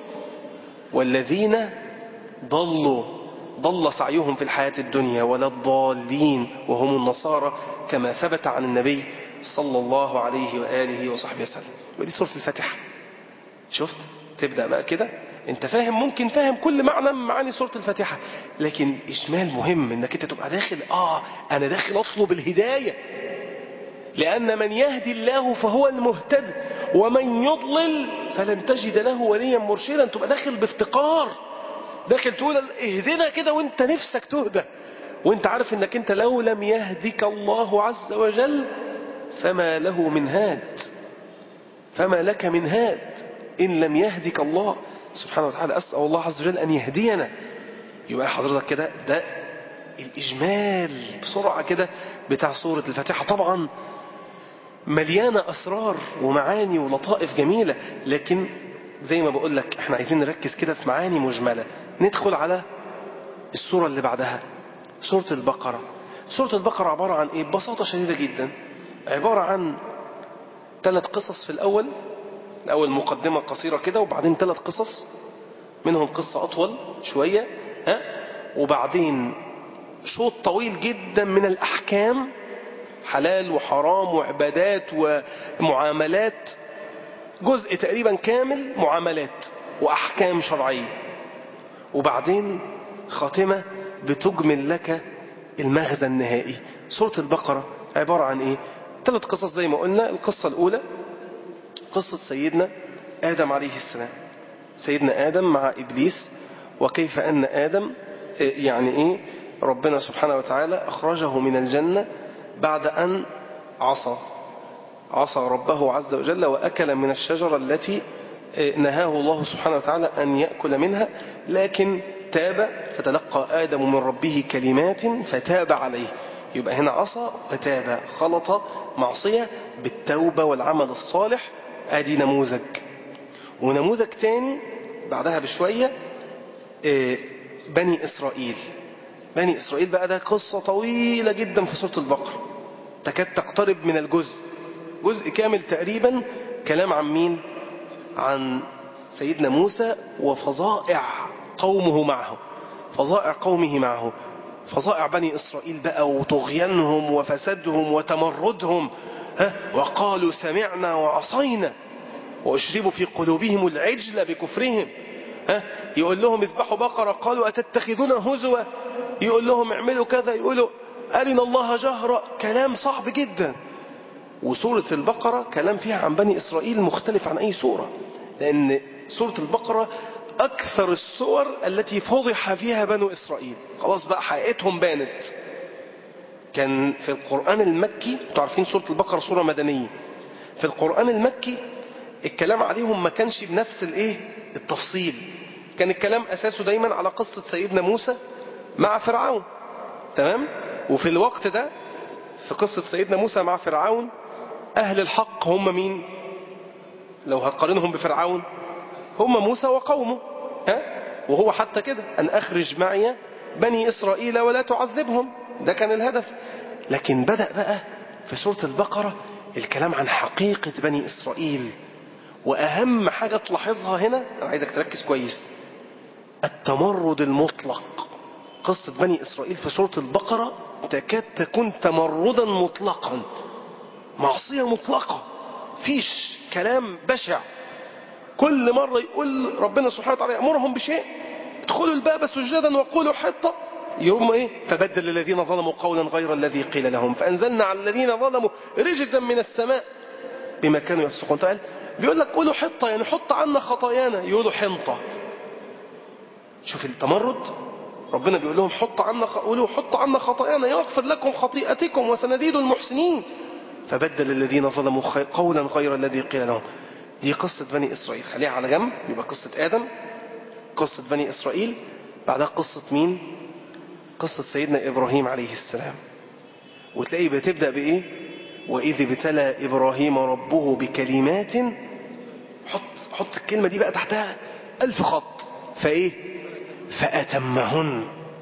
والذين ضلوا ضل سعيهم في الحياة الدنيا ولا الضالين وهم النصارى كما ثبت عن النبي صلى الله عليه وآله وصحبه وسلم ودي سورة الفاتحة شفت تبدأ بقى كده انت فاهم ممكن فاهم كل معنى من معاني سورة الفاتحة لكن إجمال مهم انك انت تبقى داخل آه أنا داخل أطلب الهداية لأن من يهدي الله فهو المهتد ومن يضلل فلن تجد له وليا مرشدا تبقى داخل بافتقار داخل تقول اهدنا كده وانت نفسك تهدى وانت عارف انك انت لو لم يهدك الله عز وجل فما له من هاد فما لك من هاد إن لم يهدك الله سبحانه وتعالى أسأل الله عز وجل أن يهدينا يبقى حضرتك كده ده الإجمال بسرعة كده بتاع سورة الفاتحة طبعا مليانة أسرار ومعاني ولطائف جميلة لكن زي ما بقول لك احنا عايزين نركز كده في معاني مجملة ندخل على السورة اللي بعدها سورة البقرة سورة البقرة عبارة عن ايه ببساطة شديدة جدا عبارة عن ثلاث قصص في الأول الأول مقدمة قصيرة كده وبعدين ثلاث قصص منهم قصة أطول شوية ها وبعدين شوط طويل جدا من الأحكام حلال وحرام وعبادات ومعاملات جزء تقريبا كامل معاملات وأحكام شرعية وبعدين خاتمة بتجمل لك المغزى النهائي سورة البقرة عبارة عن إيه ثلاث قصص زي ما قلنا القصة الأولى قصة سيدنا آدم عليه السلام سيدنا آدم مع إبليس وكيف أن آدم يعني إيه ربنا سبحانه وتعالى أخرجه من الجنة بعد أن عصى عصى ربه عز وجل وأكل من الشجرة التي نهاه الله سبحانه وتعالى أن يأكل منها لكن تاب فتلقى آدم من ربه كلمات فتاب عليه يبقى هنا عصى وتاب خلط معصية بالتوبة والعمل الصالح ادي نموذج ونموذج تاني بعدها بشوية بني إسرائيل بني إسرائيل بقى ده قصة طويلة جدا في سورة البقرة تكاد تقترب من الجزء جزء كامل تقريبا كلام عن مين عن سيدنا موسى وفظائع قومه معه فظائع قومه معه فظائع بني إسرائيل بقى وطغيانهم وفسادهم وتمردهم ها وقالوا سمعنا وعصينا وأشربوا في قلوبهم العجل بكفرهم ها يقول لهم اذبحوا بقرة قالوا أتتخذون هزوا يقول لهم اعملوا كذا يقولوا أرنا الله جهرا كلام صعب جدا وسورة البقرة كلام فيها عن بني إسرائيل مختلف عن أي سورة لأن سورة البقرة أكثر السور التي فضح فيها بنو إسرائيل خلاص بقى حقيقتهم بانت كان في القرآن المكي تعرفين سورة البقرة سورة مدنية في القرآن المكي الكلام عليهم ما كانش بنفس الايه التفصيل كان الكلام أساسه دايما على قصة سيدنا موسى مع فرعون تمام وفي الوقت ده في قصة سيدنا موسى مع فرعون أهل الحق هم مين لو هتقارنهم بفرعون هم موسى وقومه ها؟ وهو حتى كده أن أخرج معي بني إسرائيل ولا تعذبهم ده كان الهدف لكن بدأ بقى في سورة البقرة الكلام عن حقيقة بني إسرائيل وأهم حاجة تلاحظها هنا أنا عايزك تركز كويس التمرد المطلق قصة بني إسرائيل في سورة البقرة تكاد تكون تمردا مطلقا معصية مطلقة فيش كلام بشع كل مرة يقول ربنا سبحانه وتعالى يأمرهم بشيء ادخلوا الباب سجدا وقولوا حطة يوم ايه فبدل الذين ظلموا قولا غير الذي قيل لهم فأنزلنا على الذين ظلموا رجزا من السماء بما كانوا يفسقون تعالى بيقول لك قولوا حطة يعني حط عنا خطايانا يقولوا حنطة شوف التمرد ربنا بيقول لهم حط عنا قولوا حط عنا خطايانا يغفر لكم خطيئتكم وسنزيد المحسنين فبدل الذين ظلموا قولا غير الذي قيل لهم دي قصة بني إسرائيل خليها على جنب يبقى قصة آدم قصة بني إسرائيل بعدها قصة مين قصة سيدنا إبراهيم عليه السلام وتلاقي بتبدأ بإيه وإذ ابتلى إبراهيم ربه بكلمات حط حط الكلمة دي بقى تحتها ألف خط فإيه فأتمهن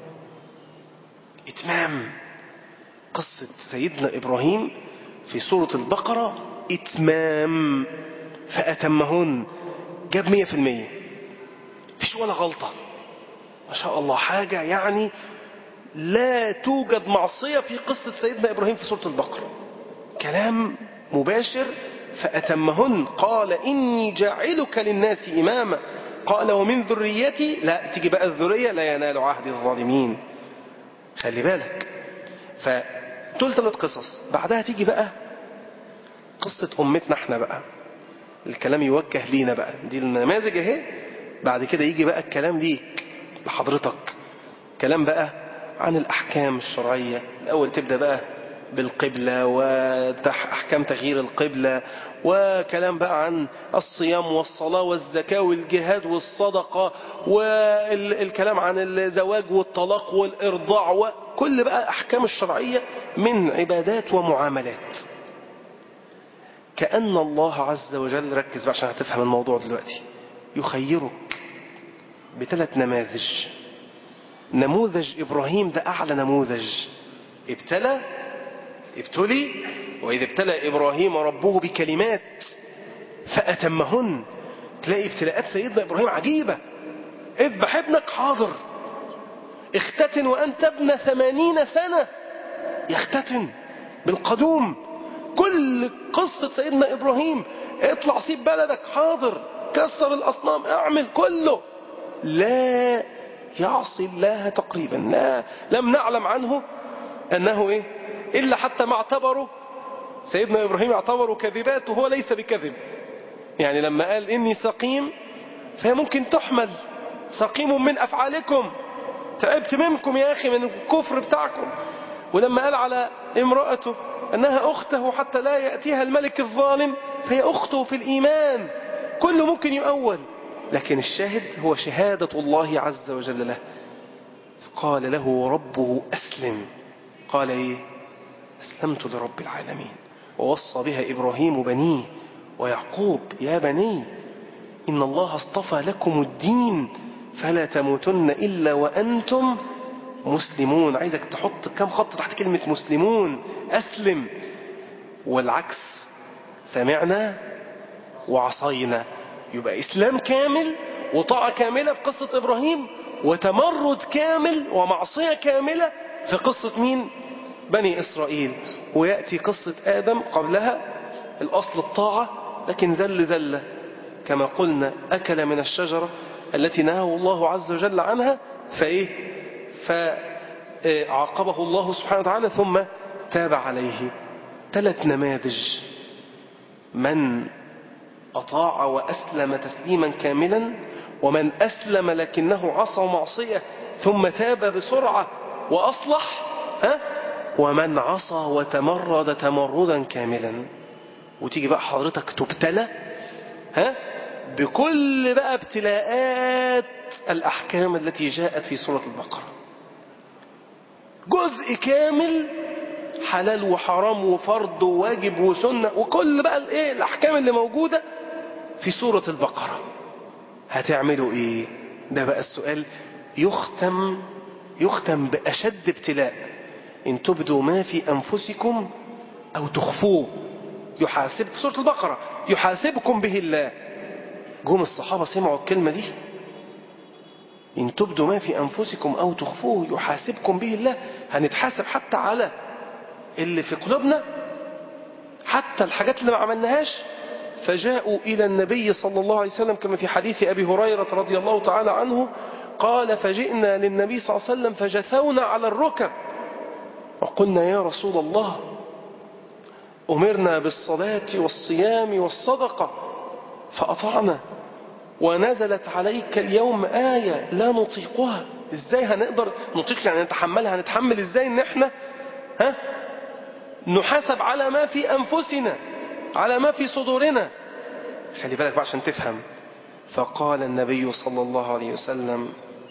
إتمام قصة سيدنا إبراهيم في سورة البقرة إتمام فأتمهن جاب مية في المية مفيش ولا غلطة ما شاء الله حاجة يعني لا توجد معصية في قصة سيدنا إبراهيم في سورة البقرة كلام مباشر فأتمهن قال إني جاعلك للناس إماما قال ومن ذريتي لا تيجي بقى الذرية لا ينال عهد الظالمين خلي بالك فدول ثلاث قصص بعدها تيجي بقى قصة أمتنا احنا بقى الكلام يوجه لينا بقى دي النماذج اهي بعد كده يجي بقى الكلام ليك لحضرتك كلام بقى عن الأحكام الشرعية الأول تبدأ بقى بالقبلة وأحكام تغيير القبلة وكلام بقى عن الصيام والصلاة والزكاة والجهاد والصدقة والكلام عن الزواج والطلاق والإرضاع وكل بقى أحكام الشرعية من عبادات ومعاملات كأن الله عز وجل ركز بقى عشان هتفهم الموضوع دلوقتي يخيرك بثلاث نماذج نموذج إبراهيم ده أعلى نموذج ابتلى ابتلي وإذا ابتلى إبراهيم ربه بكلمات فأتمهن تلاقي ابتلاءات سيدنا إبراهيم عجيبة اذبح ابنك حاضر اختتن وأنت ابن ثمانين سنة يختتن بالقدوم كل قصة سيدنا إبراهيم اطلع سيب بلدك حاضر كسر الأصنام اعمل كله لا يعصي الله تقريبا لا لم نعلم عنه أنه إيه إلا حتى ما اعتبروا سيدنا إبراهيم اعتبروا كذبات وهو ليس بكذب يعني لما قال إني سقيم فهي ممكن تحمل سقيم من أفعالكم تعبت منكم يا أخي من الكفر بتاعكم ولما قال على امرأته أنها أخته حتى لا يأتيها الملك الظالم فهي أخته في الإيمان كله ممكن يؤول لكن الشاهد هو شهادة الله عز وجل له قال له ربه أسلم قال إيه أسلمت لرب العالمين ووصى بها إبراهيم بنيه ويعقوب يا بني إن الله اصطفى لكم الدين فلا تموتن إلا وأنتم مسلمون عايزك تحط كم خط تحت كلمة مسلمون أسلم والعكس سمعنا وعصينا يبقى إسلام كامل وطاعة كاملة في قصة إبراهيم وتمرد كامل ومعصية كاملة في قصة مين بني إسرائيل ويأتي قصة آدم قبلها الأصل الطاعة لكن زل زلة كما قلنا أكل من الشجرة التي نهاه الله عز وجل عنها فإيه فعاقبه الله سبحانه وتعالى ثم تاب عليه ثلاث نماذج من أطاع وأسلم تسليما كاملا ومن أسلم لكنه عصى معصية ثم تاب بسرعة وأصلح ها ومن عصى وتمرد تمردا كاملا وتيجي بقى حضرتك تبتلى ها بكل بقى ابتلاءات الأحكام التي جاءت في سورة البقرة جزء كامل حلال وحرام وفرض وواجب وسنة وكل بقى الايه الأحكام اللي موجودة في سورة البقرة هتعملوا ايه ده بقى السؤال يختم يختم بأشد ابتلاء إن تبدوا ما في أنفسكم أو تخفوه يحاسب في سورة البقرة يحاسبكم به الله جم الصحابة سمعوا الكلمة دي إن تبدوا ما في أنفسكم أو تخفوه يحاسبكم به الله هنتحاسب حتى على اللي في قلوبنا حتى الحاجات اللي ما عملناهاش فجاءوا إلى النبي صلى الله عليه وسلم كما في حديث أبي هريرة رضي الله تعالى عنه قال فجئنا للنبي صلى الله عليه وسلم فجثونا على الركب وقلنا يا رسول الله أمرنا بالصلاة والصيام والصدقة فأطعنا ونزلت عليك اليوم آية لا نطيقها ازاي هنقدر نطيق يعني نتحملها هنتحمل ازاي ان احنا ها نحاسب على ما في أنفسنا على ما في صدورنا خلي بالك بقى عشان تفهم فقال النبي صلى الله عليه وسلم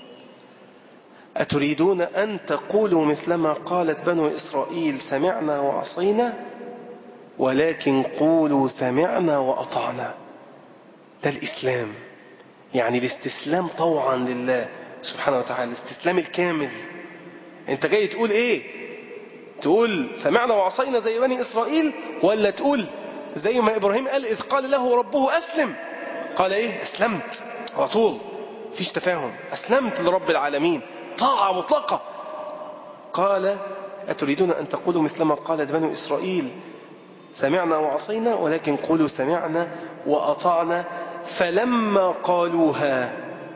أتريدون أن تقولوا مثلما قالت بنو إسرائيل سمعنا وعصينا ولكن قولوا سمعنا وأطعنا ده الإسلام يعني الاستسلام طوعا لله سبحانه وتعالى الاستسلام الكامل انت جاي تقول ايه تقول سمعنا وعصينا زي بني إسرائيل ولا تقول زي ما إبراهيم قال إذ قال له ربه أسلم قال إيه أسلمت على طول فيش تفاهم أسلمت لرب العالمين طاعة مطلقة قال أتريدون أن تقولوا مثلما قالت بنو إسرائيل سمعنا وعصينا ولكن قولوا سمعنا وأطعنا فلما قالوها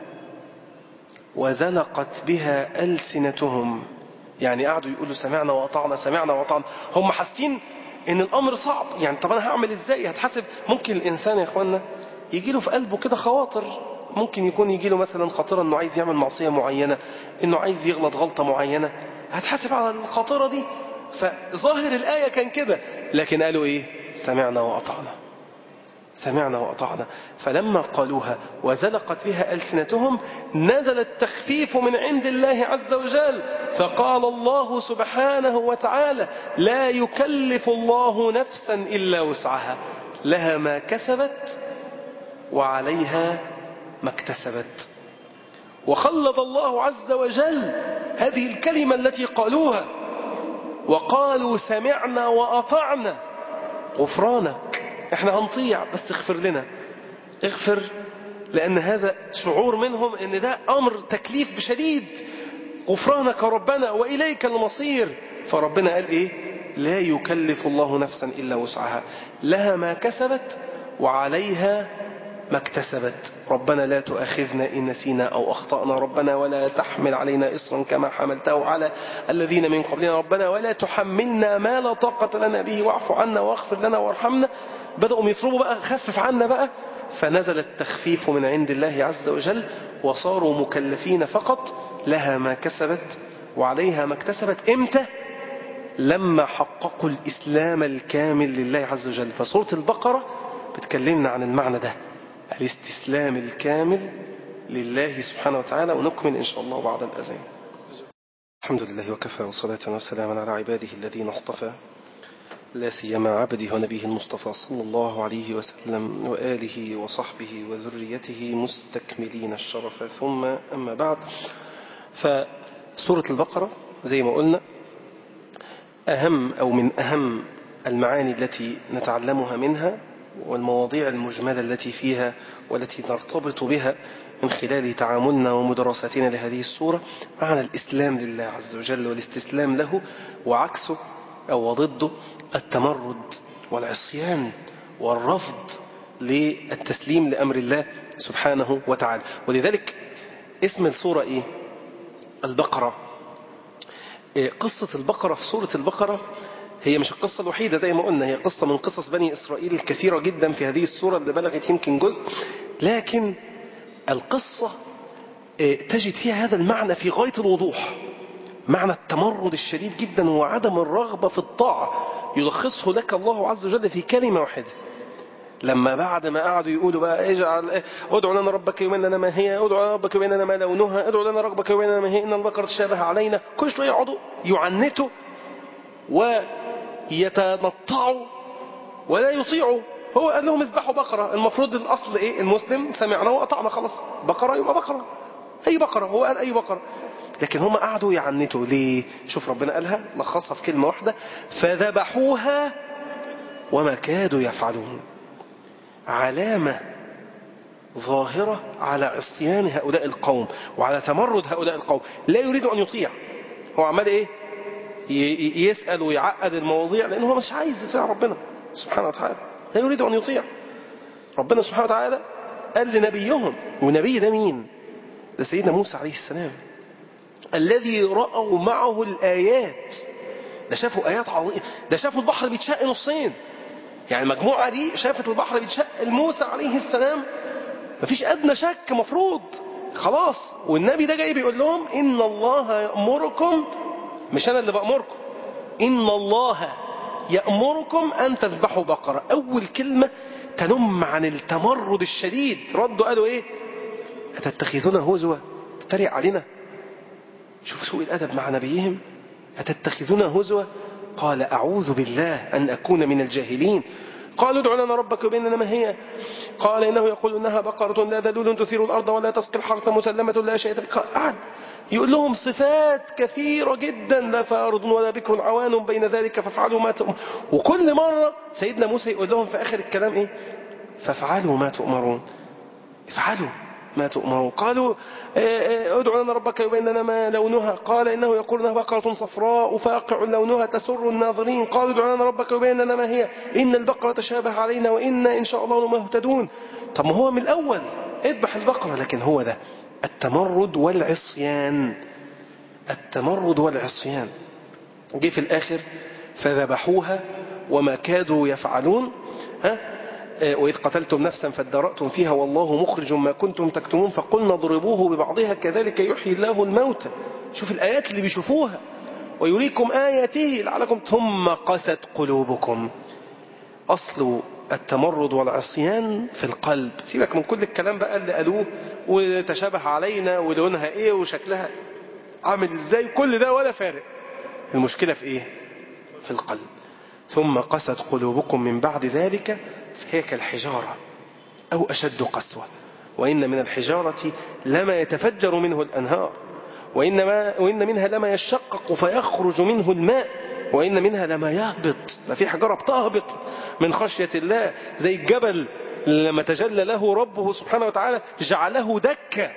وزلقت بها ألسنتهم يعني قعدوا يقولوا سمعنا وأطعنا سمعنا وأطعنا هم حاسين ان الامر صعب يعني طب انا هعمل ازاي هتحاسب ممكن الانسان يا اخوانا يجي له في قلبه كده خواطر ممكن يكون يجي له مثلا خاطره انه عايز يعمل معصيه معينه انه عايز يغلط غلطه معينه هتحاسب على الخاطره دي فظاهر الايه كان كده لكن قالوا ايه سمعنا واطعنا سمعنا وأطعنا فلما قالوها وزلقت بها ألسنتهم نزل التخفيف من عند الله عز وجل فقال الله سبحانه وتعالى لا يكلف الله نفسا إلا وسعها لها ما كسبت وعليها ما اكتسبت وخلد الله عز وجل هذه الكلمة التي قالوها وقالوا سمعنا وأطعنا غفرانك احنا هنطيع بس اغفر لنا اغفر لأن هذا شعور منهم ان ده أمر تكليف بشديد غفرانك ربنا وإليك المصير فربنا قال ايه لا يكلف الله نفسا إلا وسعها لها ما كسبت وعليها ما اكتسبت ربنا لا تؤاخذنا إن نسينا أو أخطأنا ربنا ولا تحمل علينا إصرا كما حملته على الذين من قبلنا ربنا ولا تحملنا ما لا طاقة لنا به واعف عنا واغفر لنا وارحمنا بدأوا يطلبوا بقى خفف عنا بقى فنزل التخفيف من عند الله عز وجل وصاروا مكلفين فقط لها ما كسبت وعليها ما اكتسبت امتى لما حققوا الإسلام الكامل لله عز وجل فسورة البقرة بتكلمنا عن المعنى ده الاستسلام الكامل لله سبحانه وتعالى ونكمل إن شاء الله بعد الأذان الحمد لله وكفى وصلاة وسلاما على عباده الذين اصطفى لا سيما عبده ونبيه المصطفى صلى الله عليه وسلم وآله وصحبه وذريته مستكملين الشرف ثم أما بعد فسورة البقرة زي ما قلنا أهم أو من أهم المعاني التي نتعلمها منها والمواضيع المجملة التي فيها والتي نرتبط بها من خلال تعاملنا ومدرستنا لهذه السورة معنى الإسلام لله عز وجل والاستسلام له وعكسه أو ضده التمرد والعصيان والرفض للتسليم لأمر الله سبحانه وتعالى ولذلك اسم السورة إيه؟ البقرة قصة البقرة في سورة البقرة هي مش القصة الوحيدة زي ما قلنا هي قصة من قصص بني إسرائيل الكثيرة جدا في هذه السورة اللي بلغت يمكن جزء لكن القصة تجد فيها هذا المعنى في غاية الوضوح معنى التمرد الشديد جدا وعدم الرغبة في الطاعة يلخصه لك الله عز وجل في كلمة واحدة لما بعد ما قعدوا يقولوا بقى اجعل ادعوا لنا ربك يبين لنا ما هي ادعوا لنا ربك يبين لنا ما لونها ادعوا لنا ربك يبين لنا ما هي ان البقره تشابه علينا كل شويه يقعدوا يعنتوا ويتنطعوا ولا يطيعوا هو قال لهم اذبحوا بقره المفروض الاصل ايه المسلم سمعنا وقطعنا خلاص بقره يبقى بقره اي بقره هو قال اي بقره لكن هم قعدوا يعنتوا ليه شوف ربنا قالها لخصها في كلمه واحده فذبحوها وما كادوا يفعلون علامة ظاهرة على عصيان هؤلاء القوم وعلى تمرد هؤلاء القوم لا يريد أن يطيع هو عمال إيه يسأل ويعقد المواضيع لأنه هو مش عايز يطيع ربنا سبحانه وتعالى لا يريد أن يطيع ربنا سبحانه وتعالى قال لنبيهم ونبي ده مين ده سيدنا موسى عليه السلام الذي رأوا معه الآيات ده شافوا آيات عظيمة ده شافوا البحر بيتشق نصين يعني المجموعة دي شافت البحر بيتشق الموسى عليه السلام مفيش أدنى شك مفروض خلاص والنبي ده جاي بيقول لهم إن الله يأمركم مش أنا اللي بأمركم إن الله يأمركم أن تذبحوا بقرة أول كلمة تنم عن التمرد الشديد ردوا قالوا إيه أتتخذون هزوة تتريق علينا شوف سوء الأدب مع نبيهم أتتخذون هزوة قال أعوذ بالله أن أكون من الجاهلين قالوا ادع لنا ربك يبين لنا ما هي قال إنه يقول إنها بقرة لا ذلول تثير الأرض ولا تسقي الحرث مسلمة لا شيء قعد يقول لهم صفات كثيرة جدا لا فارض ولا بكر عوان بين ذلك فافعلوا ما تؤمرون وكل مرة سيدنا موسى يقول لهم في آخر الكلام إيه فافعلوا ما تؤمرون افعلوا ما تؤمرون قالوا ادعوا لنا ربك يبين لنا ما لونها قال إنه يقول إنها بقرة صفراء فاقع لونها تسر الناظرين قالوا ادعوا لنا ربك يبين لنا ما هي إن البقرة تشابه علينا وإنا إن شاء الله مهتدون طب ما هو من الأول اذبح البقرة لكن هو ده التمرد والعصيان التمرد والعصيان جه في الآخر فذبحوها وما كادوا يفعلون ها وإذ قتلتم نفسا فادرأتم فيها والله مخرج ما كنتم تكتمون فقلنا اضربوه ببعضها كذلك يحيي الله الموتى شوف الآيات اللي بيشوفوها ويريكم آياته لعلكم ثم قست قلوبكم أصل التمرد والعصيان في القلب سيبك من كل الكلام بقى اللي قالوه وتشابه علينا ولونها ايه وشكلها عامل ازاي كل ده ولا فارق المشكلة في ايه في القلب ثم قست قلوبكم من بعد ذلك فهي كالحجارة أو أشد قسوة وإن من الحجارة لما يتفجر منه الأنهار وإن, ما وإن منها لما يشقق فيخرج منه الماء وإن منها لما يهبط ده في حجارة بتهبط من خشية الله زي الجبل لما تجلى له ربه سبحانه وتعالى جعله دكا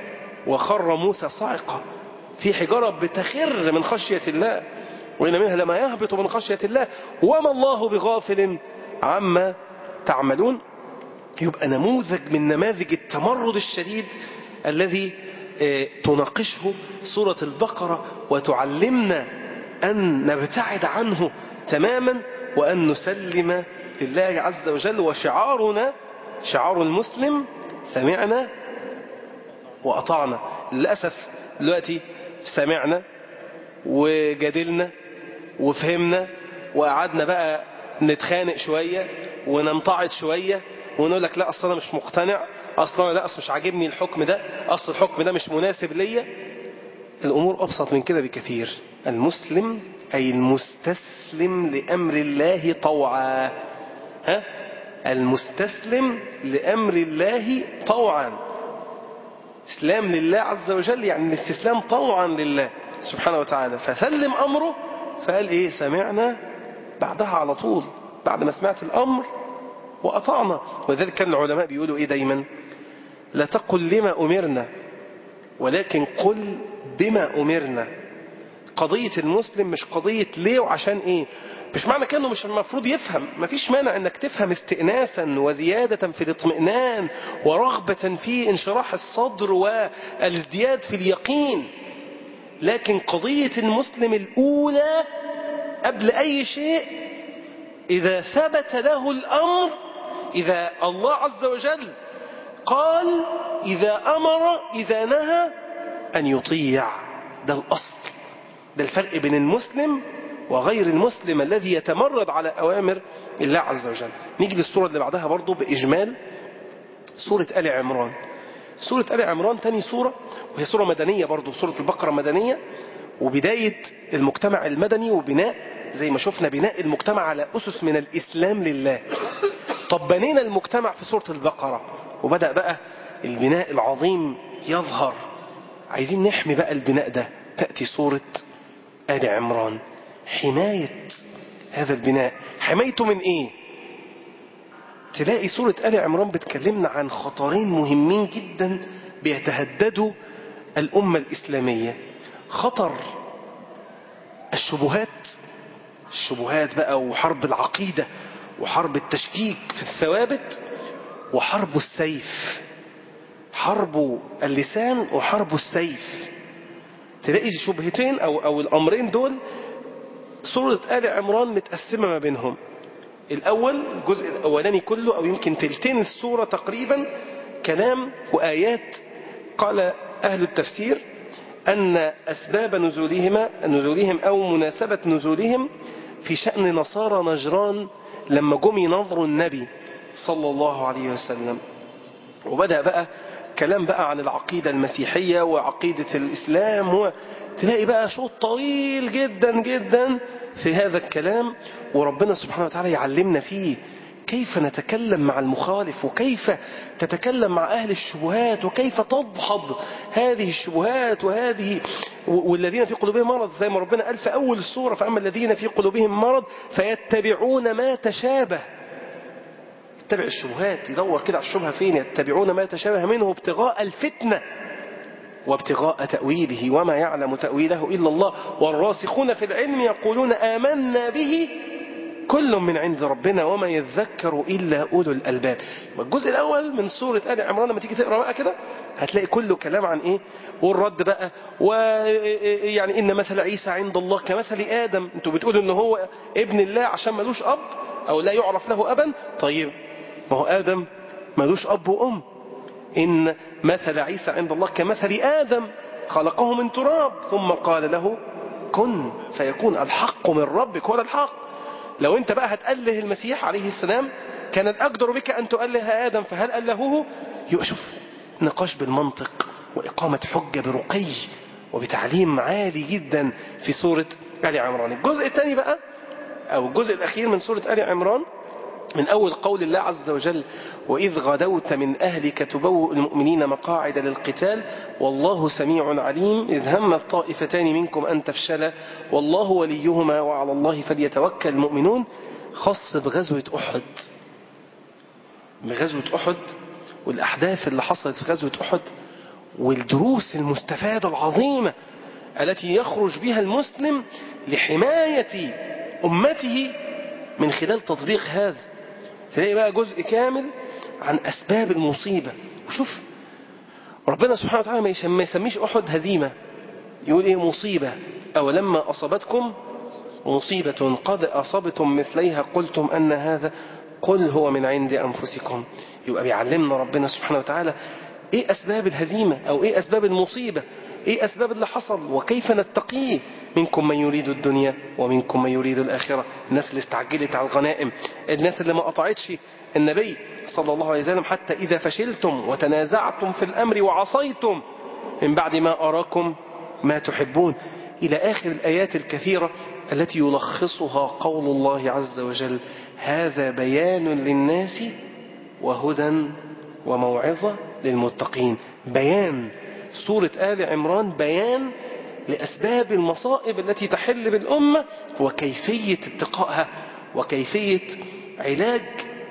وخر موسى صاعقة في حجارة بتخر من خشية الله وإن منها لما يهبط من خشية الله وما الله بغافل عما تعملون يبقى نموذج من نماذج التمرد الشديد الذي تناقشه سورة البقرة وتعلمنا أن نبتعد عنه تماما وأن نسلم لله عز وجل وشعارنا شعار المسلم سمعنا وأطعنا للأسف دلوقتي سمعنا وجادلنا وفهمنا وقعدنا بقى نتخانق شوية ونمتعض شوية ونقول لك لا أصلا أنا مش مقتنع أصلا لا أصلا مش عاجبني الحكم ده أصل الحكم ده مش مناسب ليا الأمور أبسط من كده بكثير المسلم أي المستسلم لأمر الله طوعا ها المستسلم لأمر الله طوعا اسلام لله عز وجل يعني الاستسلام طوعا لله سبحانه وتعالى فسلم أمره فقال إيه سمعنا بعدها على طول بعد ما سمعت الأمر وأطعنا وذلك كان العلماء بيقولوا إيه دايما لا تقل لما أمرنا ولكن قل بما أمرنا قضية المسلم مش قضية ليه وعشان إيه مش معنى كأنه مش المفروض يفهم مفيش مانع أنك تفهم استئناسا وزيادة في الاطمئنان ورغبة في انشراح الصدر والازدياد في اليقين لكن قضية المسلم الأولى قبل أي شيء إذا ثبت له الأمر إذا الله عز وجل قال إذا أمر إذا نهى أن يطيع ده الأصل ده الفرق بين المسلم وغير المسلم الذي يتمرد على أوامر الله عز وجل نيجي للسورة اللي بعدها برضو بإجمال سورة آل عمران سورة آل عمران تاني سورة وهي سورة مدنية برضو سورة البقرة مدنية وبداية المجتمع المدني وبناء زي ما شفنا بناء المجتمع على أسس من الإسلام لله طب بنينا المجتمع في سورة البقرة وبدأ بقى البناء العظيم يظهر عايزين نحمي بقى البناء ده تأتي سورة آل عمران حماية هذا البناء حمايته من ايه تلاقي سورة آل عمران بتكلمنا عن خطرين مهمين جدا بيتهددوا الأمة الإسلامية خطر الشبهات الشبهات بقى وحرب العقيدة وحرب التشكيك في الثوابت وحرب السيف حرب اللسان وحرب السيف تلاقي شبهتين أو, أو الأمرين دول سورة آل عمران متقسمة ما بينهم الأول الجزء الأولاني كله أو يمكن تلتين السورة تقريبا كلام وآيات قال أهل التفسير أن أسباب نزولهما نزولهم أو مناسبة نزولهم في شأن نصارى نجران لما جم ينظروا النبي صلى الله عليه وسلم وبدأ بقى كلام بقى عن العقيدة المسيحية وعقيدة الإسلام وتلاقي بقى شوط طويل جدا جدا في هذا الكلام وربنا سبحانه وتعالى يعلمنا فيه كيف نتكلم مع المخالف وكيف تتكلم مع أهل الشبهات وكيف تدحض هذه الشبهات وهذه والذين في قلوبهم مرض زي ما ربنا قال في أول السورة فأما الذين في قلوبهم مرض فيتبعون ما تشابه يتبع الشبهات يدور كده على الشبهة فين يتبعون ما تشابه منه ابتغاء الفتنة وابتغاء تأويله وما يعلم تأويله إلا الله والراسخون في العلم يقولون آمنا به كل من عند ربنا وما يذكر إلا أولو الألباب الجزء الأول من سورة آل عمران لما تيجي تقرأ بقى كده هتلاقي كله كلام عن إيه والرد بقى ويعني إن مثل عيسى عند الله كمثل آدم أنتوا بتقولوا إن هو ابن الله عشان ملوش أب أو لا يعرف له أبا طيب ما هو آدم ملوش أب وأم إن مثل عيسى عند الله كمثل آدم خلقه من تراب ثم قال له كن فيكون الحق من ربك هو الحق لو انت بقى هتأله المسيح عليه السلام كان الأقدر بك أن تؤله آدم فهل ألهوه يبقى شوف نقاش بالمنطق وإقامة حجة برقي وبتعليم عالي جدا في سورة آل عمران الجزء الثاني بقى أو الجزء الأخير من سورة آل عمران من أول قول الله عز وجل وإذ غدوت من أهلك تبوء المؤمنين مقاعد للقتال والله سميع عليم إذ هم الطائفتان منكم أن تفشلا والله وليهما وعلى الله فليتوكل المؤمنون خص بغزوة أحد بغزوة أحد والأحداث اللي حصلت في غزوة أحد والدروس المستفادة العظيمة التي يخرج بها المسلم لحماية أمته من خلال تطبيق هذا تلاقي بقى جزء كامل عن أسباب المصيبة وشوف ربنا سبحانه وتعالى ما يسميش أحد هزيمة يقول إيه مصيبة أو لما أصابتكم مصيبة قد أصبتم مثليها قلتم أن هذا قل هو من عند أنفسكم يبقى بيعلمنا ربنا سبحانه وتعالى إيه أسباب الهزيمة أو إيه أسباب المصيبة إيه أسباب اللي حصل وكيف نتقيه منكم من يريد الدنيا ومنكم من يريد الآخرة الناس اللي استعجلت على الغنائم الناس اللي ما قطعتش النبي صلى الله عليه وسلم حتى إذا فشلتم وتنازعتم في الأمر وعصيتم من بعد ما أراكم ما تحبون إلى آخر الآيات الكثيرة التي يلخصها قول الله عز وجل هذا بيان للناس وهدى وموعظة للمتقين بيان سورة آل عمران بيان لأسباب المصائب التي تحل بالأمة وكيفية اتقائها وكيفية علاج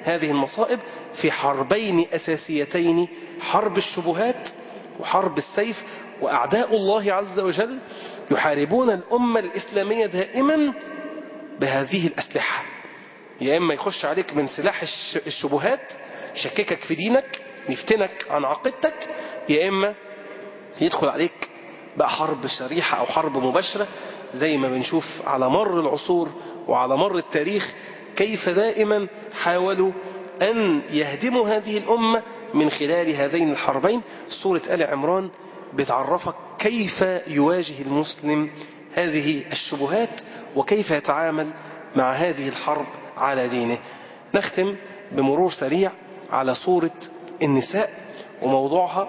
هذه المصائب في حربين أساسيتين حرب الشبهات وحرب السيف وأعداء الله عز وجل يحاربون الأمة الإسلامية دائما بهذه الأسلحة يا إما يخش عليك من سلاح الشبهات يشككك في دينك يفتنك عن عقيدتك يا إما يدخل عليك بقى حرب شريحة أو حرب مباشرة زي ما بنشوف على مر العصور وعلى مر التاريخ كيف دائما حاولوا أن يهدموا هذه الأمة من خلال هذين الحربين سورة آل عمران بتعرفك كيف يواجه المسلم هذه الشبهات وكيف يتعامل مع هذه الحرب على دينه نختم بمرور سريع على سورة النساء وموضوعها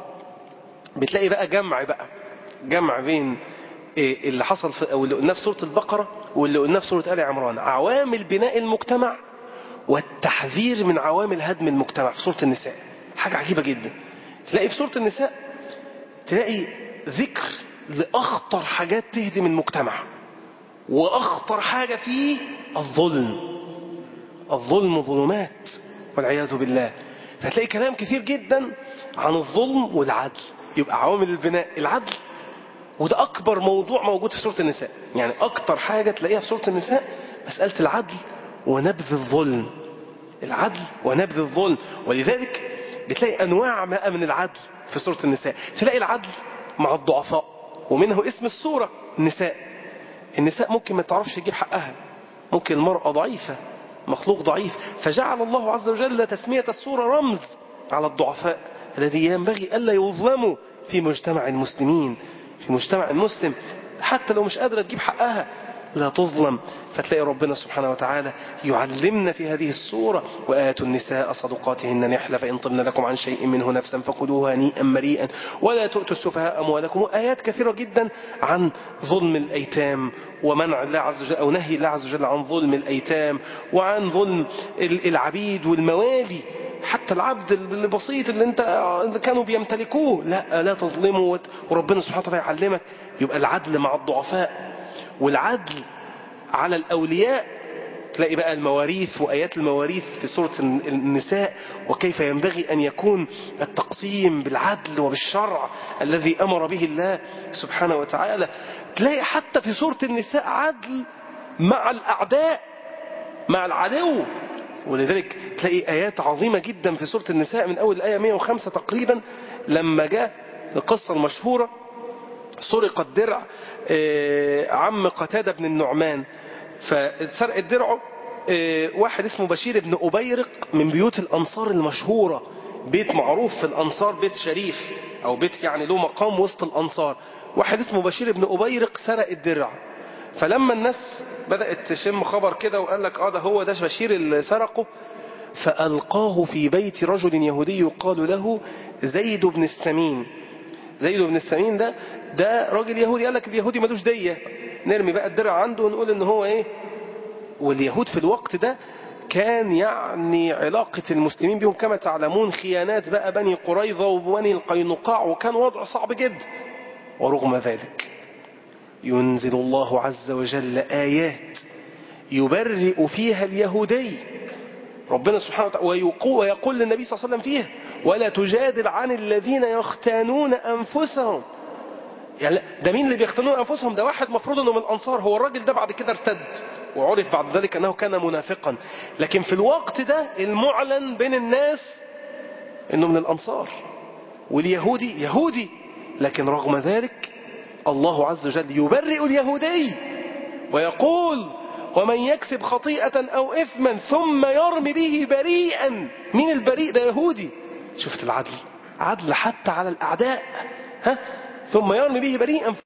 بتلاقي بقى جمع بقى جمع بين اللي حصل في أو اللي قلناه في سورة البقرة واللي قلناه في سورة آل عمران عوامل بناء المجتمع والتحذير من عوامل هدم المجتمع في سورة النساء حاجة عجيبة جدا تلاقي في سورة النساء تلاقي ذكر لأخطر حاجات تهدم المجتمع وأخطر حاجة فيه الظلم الظلم ظلمات والعياذ بالله فتلاقي كلام كثير جدا عن الظلم والعدل يبقى عوامل البناء العدل وده أكبر موضوع موجود في سورة النساء يعني أكتر حاجة تلاقيها في سورة النساء مسألة العدل ونبذ الظلم العدل ونبذ الظلم ولذلك بتلاقي أنواع ما من العدل في سورة النساء تلاقي العدل مع الضعفاء ومنه اسم السورة النساء النساء ممكن ما تعرفش تجيب حقها ممكن المرأة ضعيفة مخلوق ضعيف فجعل الله عز وجل تسمية السورة رمز على الضعفاء الذي ينبغي ألا يظلموا في مجتمع المسلمين في مجتمع المسلم حتى لو مش قادرة تجيب حقها لا تظلم فتلاقي ربنا سبحانه وتعالى يعلمنا في هذه السورة وآتوا النساء صدقاتهن نحلة فإن طبن لكم عن شيء منه نفسا فكلوه هنيئا مريئا ولا تؤتوا السفهاء أموالكم وآيات كثيرة جدا عن ظلم الأيتام ومنع الله عز وجل أو نهي الله عز وجل عن ظلم الأيتام وعن ظلم العبيد والموالي حتى العبد البسيط اللي انت كانوا بيمتلكوه لا لا تظلمه وربنا سبحانه وتعالى يعلمك يبقى العدل مع الضعفاء والعدل على الأولياء تلاقي بقى المواريث وآيات المواريث في سورة النساء وكيف ينبغي أن يكون التقسيم بالعدل وبالشرع الذي أمر به الله سبحانه وتعالى تلاقي حتى في سورة النساء عدل مع الأعداء مع العدو ولذلك تلاقي آيات عظيمة جدا في سورة النساء من أول الآية 105 تقريبا لما جاء القصة المشهورة سرق الدرع عم قتادة بن النعمان فاتسرق درعه واحد اسمه بشير بن أبيرق من بيوت الأنصار المشهورة بيت معروف في الأنصار بيت شريف أو بيت يعني له مقام وسط الأنصار واحد اسمه بشير بن أبيرق سرق الدرع فلما الناس بدأت تشم خبر كده وقال لك اه ده هو ده بشير اللي سرقه فألقاه في بيت رجل يهودي يقال له زيد بن السمين زيد بن السمين ده ده راجل يهودي قال لك اليهودي ملوش دية نرمي بقى الدرع عنده ونقول ان هو ايه واليهود في الوقت ده كان يعني علاقة المسلمين بهم كما تعلمون خيانات بقى بني قريظة وبني القينقاع وكان وضع صعب جدا ورغم ذلك ينزل الله عز وجل آيات يبرئ فيها اليهودي ربنا سبحانه وتعالى ويقول للنبي صلى الله عليه وسلم فيها ولا تجادل عن الذين يختانون أنفسهم يعني ده مين اللي بيختنون أنفسهم ده واحد مفروض أنه من الأنصار هو الراجل ده بعد كده ارتد وعرف بعد ذلك أنه كان منافقا لكن في الوقت ده المعلن بين الناس أنه من الأنصار واليهودي يهودي لكن رغم ذلك الله عز وجل يبرئ اليهودي ويقول ومن يكسب خطيئة أو إثما ثم يرمي به بريئا مين البريء ده يهودي شفت العدل عدل حتى على الأعداء ها ثم يرمي به بريئا